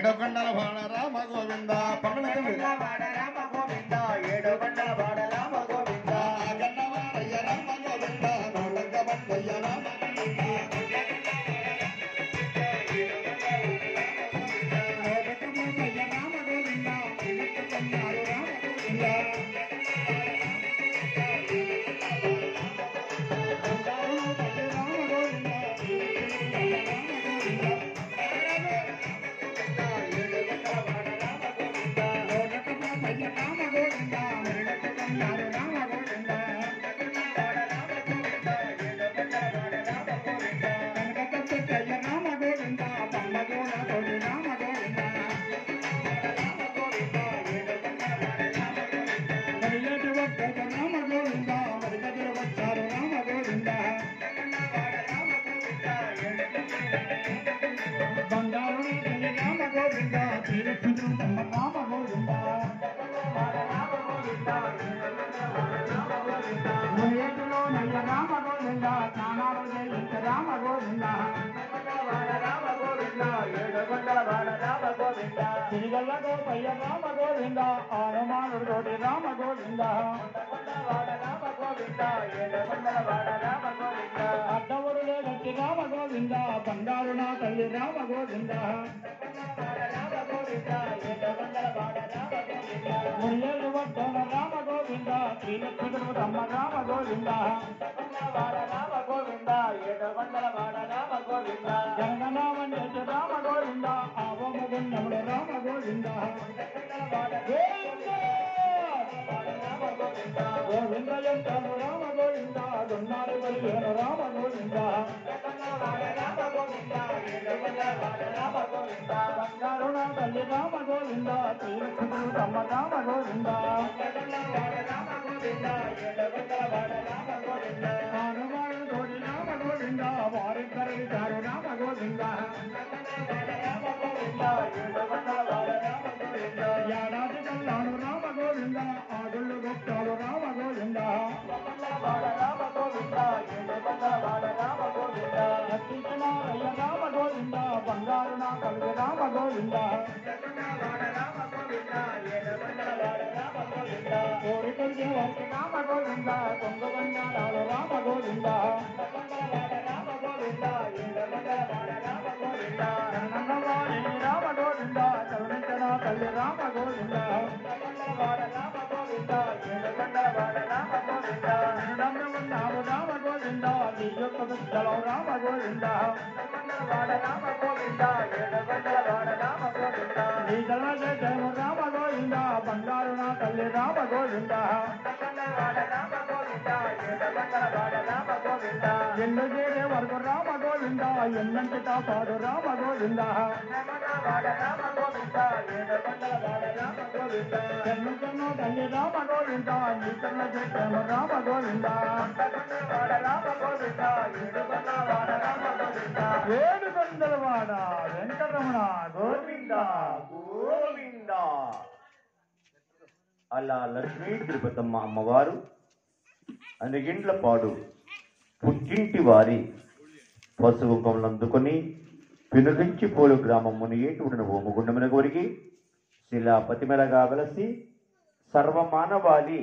ఏడకొండల బాణ రామ గోవింద పక్కన గన్నవారయ్య రామ గోవింద నోడక బండయ్య రామ తిరిగల్ల గోపయ్య రామ గోవింద ఆనమానుడు తోటి రామ గోవింద అడ్డవరు లేదట్టి రామ గోవింద బంగారు నా తల్లి రామ గోవింద ముయ్యలు వడ్డన రామ గోవింద శ్రీలక్ష్మి రమ్మ రామ గోవింద జగన్నామండి రామ గోవింద ఆవమగుండముడు రామ గోవింద గోవింద ఎంతను రామ గోవింద దొన్నాడు కలిగేను రామ గోవింద బంగారు నా తల్లి రామ గోవింద శ్రీలక్ష్మి రమ్మ రామ గోవింద హనుమాను తోడి రామ గోవింద వారిద్దరిని చారు రామ గోవింద ఏడాది కల్లాను రామ గోవింద ఆగుళ్ళు గొప్పాలు రామ గోవింద సత్యనారాయణ రామ గోవింద బంగారు నా కలుగు రామ గోవింద కోరికలు వారికి రామ గోవింద కొంగు బంగారాలు రామ గోవింద కన్నవారి రామ గోవింద కరుణించిన తల్లి రామ గోవింద నిన్ను ఉన్నావు రామ గోవింద నీ యొక్క బిడ్డలో రామ గోవింద నీ దళ జయము రామ గోవింద బంగారు నా తల్లి రామ గోవింద ఎన్ను చేరే వరకు రామ గోవింద ఎన్నంటి కాపాడు రామ గోవింద కన్ను కన్ను తల్లి రామ గోవింద నీ కన్న చెప్పాము రామ గోవింద ఏడు కొందల వాడ వెంకటరమణ గోవింద గోవింద అలా లక్ష్మీ తిరుపతమ్మ అమ్మవారు అందుగిండ్ల పాడు పుట్టింటి వారి పశువుకములు అందుకొని పినుగించిపోలు గ్రామం మునిగేటుడిన ఓముగుండమున కోరిగి శిలాపతిమెలగా వెలసి సర్వమానవాళి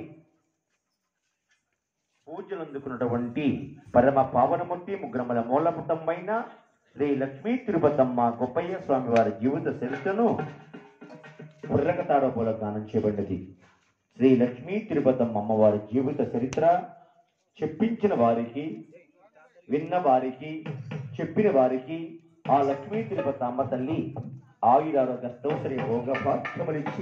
పూజలు అందుకున్నటువంటి పరమ పావనమూర్తి ముగ్రమల మూలపుటమైన శ్రీ లక్ష్మీ తిరుపతమ్మ గొప్పయ్య స్వామి వారి జీవిత చరిత్రను బుర్రకతాడోపోల గానం చేయబడినది శ్రీ లక్ష్మీ తిరుపతమ్మ అమ్మవారి జీవిత చరిత్ర చెప్పించిన వారికి విన్న వారికి చెప్పిన వారికి ఆ లక్ష్మీ తిరుపతి అమ్మ తల్లి ఆయురారోగ్య స్తోత్రి భోగ భాగ్యములిచ్చి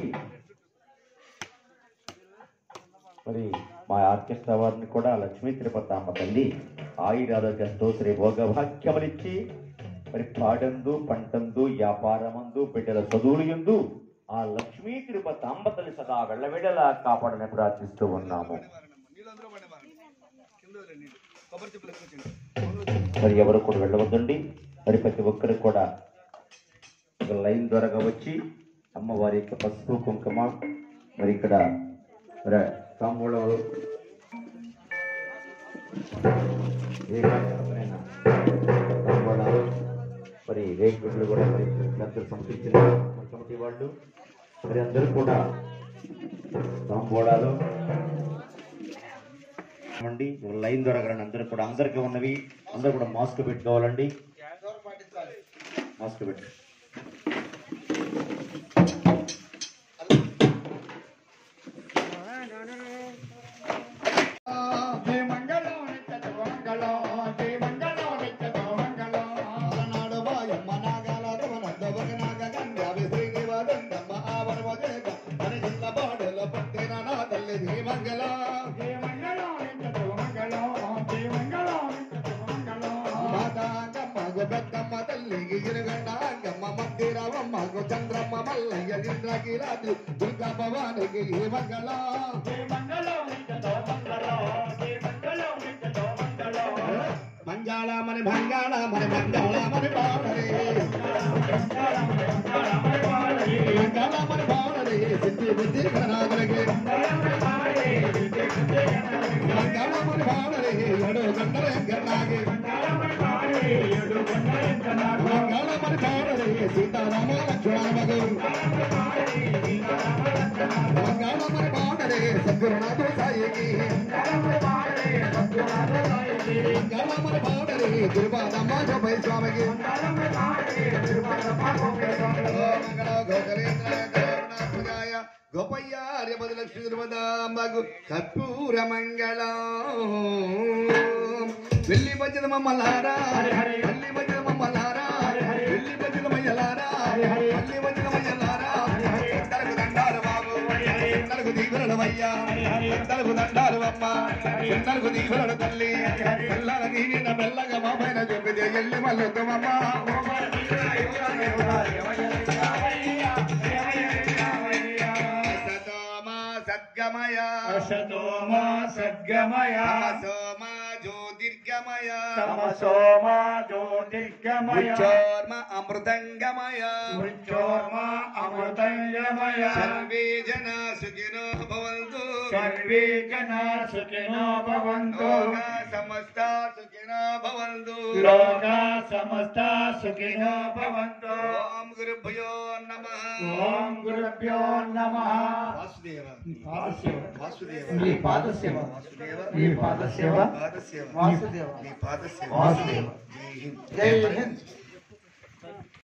మరి మా ఆర్కెస్ట్రా వారిని కూడా లక్ష్మీ తిరుపతి అమ్మ తల్లి ఆయురారోగ్య స్తోత్రి భోగ భాగ్యములిచ్చి మరి పాడందు పంటందు వ్యాపారమందు బిడ్డల చదువులు ఎందు ఆ లక్ష్మీ తిరుపతి అమ్మ తల్లి సదా వెళ్ళవేళలా కాపాడని ప్రార్థిస్తూ ఉన్నాము మరి ఎవరు కూడా వెళ్ళవద్దండి మరి ప్రతి ఒక్కరికి కూడా ఒక లైన్ ద్వారాగా వచ్చి అమ్మవారి యొక్క పసుపు కుంకుమ మరి ఇక్కడ మరి తాంబూలాలు ఏ కార్యక్రమమైనా తాంబూలాలు మరి మరి రేట్లు కూడా మరి పెద్దలు సమర్పించిన కమిటీ వాళ్ళు మరి అందరూ కూడా తాంబూలాలు అండి లైన్ ద్వారా కానీ అందరూ కూడా అందరికీ ఉన్నవి అందరూ కూడా మాస్క్ పెట్టుకోవాలండి మాస్క్ పెట్టు జయ మంగళం నిత్య మంగళం జయ మంగళం నిత్య మంగళం అలనాడు వాయమ్మ నాగాల తమనందవగ నాగగంగ విశ్రీనివాదండమ్మ ఆవరవదేగ మనగిల్ల బాడల పట్టిన నా తల్లి ధీమంగళ జయ మంగళం నిత్య మంగళం జయ మంగళం నిత్య మంగళం మాతాంగమ్మకు పెద్దమ్మ తల్లికి గిరిగండాంగమ్మ మందిరవమ్మకు చంద్రమ్మ మల్లయ్య ఇంద్రగిరాది దుర్గా భవానికి ఈ మంగళ జయ మంగళం నిత్య మంగళం జయ మంగళం నిత్య మంగళం మంగాళమని మంగాళమని మంగాళమని బాడరే మంగాళమని బాడరే సిద్ధి బుద్ధి గణనాథులకి మంగాళమని బాడరే ఎడు గంటల గన్నాగి మంగాళమని బాడరే సీతారామ లక్ష్మణ మగు మంగాళమని బాడరే సద్గురునాథ సాయికి మంగాళమని బాడరే గురుపాదమ్మ జపై స్వామికి గోపయ్యార్య లక్ష్మీ దుర్మదాంబగు కర్పూర మంగళం వెళ్ళి భజన మమ్మలారా వెళ్ళి భజన మమ్మలారా వెళ్ళి భజన మయ్యలారా వెళ్ళి భజన మయ్యలారా ఎందరకు దండాలు బాబు ఎందరకు దీవులవయ్యా ఎందరకు దండాలు అమ్మ ఎందరకు దీవులడు తల్లి పిల్లల దీనిన మెల్లగా మా పైన చూపితే ఎల్లి మల్లొద్దమమ్మ సతోమా సద్గమయ అసతోమా సద్గమయ తమసోమా జ్యోతిర్గమయ తమసోమా జ్యోతిర్గమయ ఉచ్చోర్మ అమృతంగమయ ఉచ్చోర్మ అమృతంగమయ సర్వే జన సుఖినో భవంతు సర్వే జనా సుఖినో భవంతు లోక సమస్త సుఖినో భవంతు లోక సమస్త సుఖినో భవంతు ఓం గురుభ్యో నమః ఓం గురుభ్యో నమః వాసుదేవ పాదసేవ వాసుదేవ నీ పాదసేవ వాసుదేవ నీ పాదసేవ పాదసేవ వాసుదేవ నీ పాదసేవ వాసుదేవ జై హింద్ జై హింద్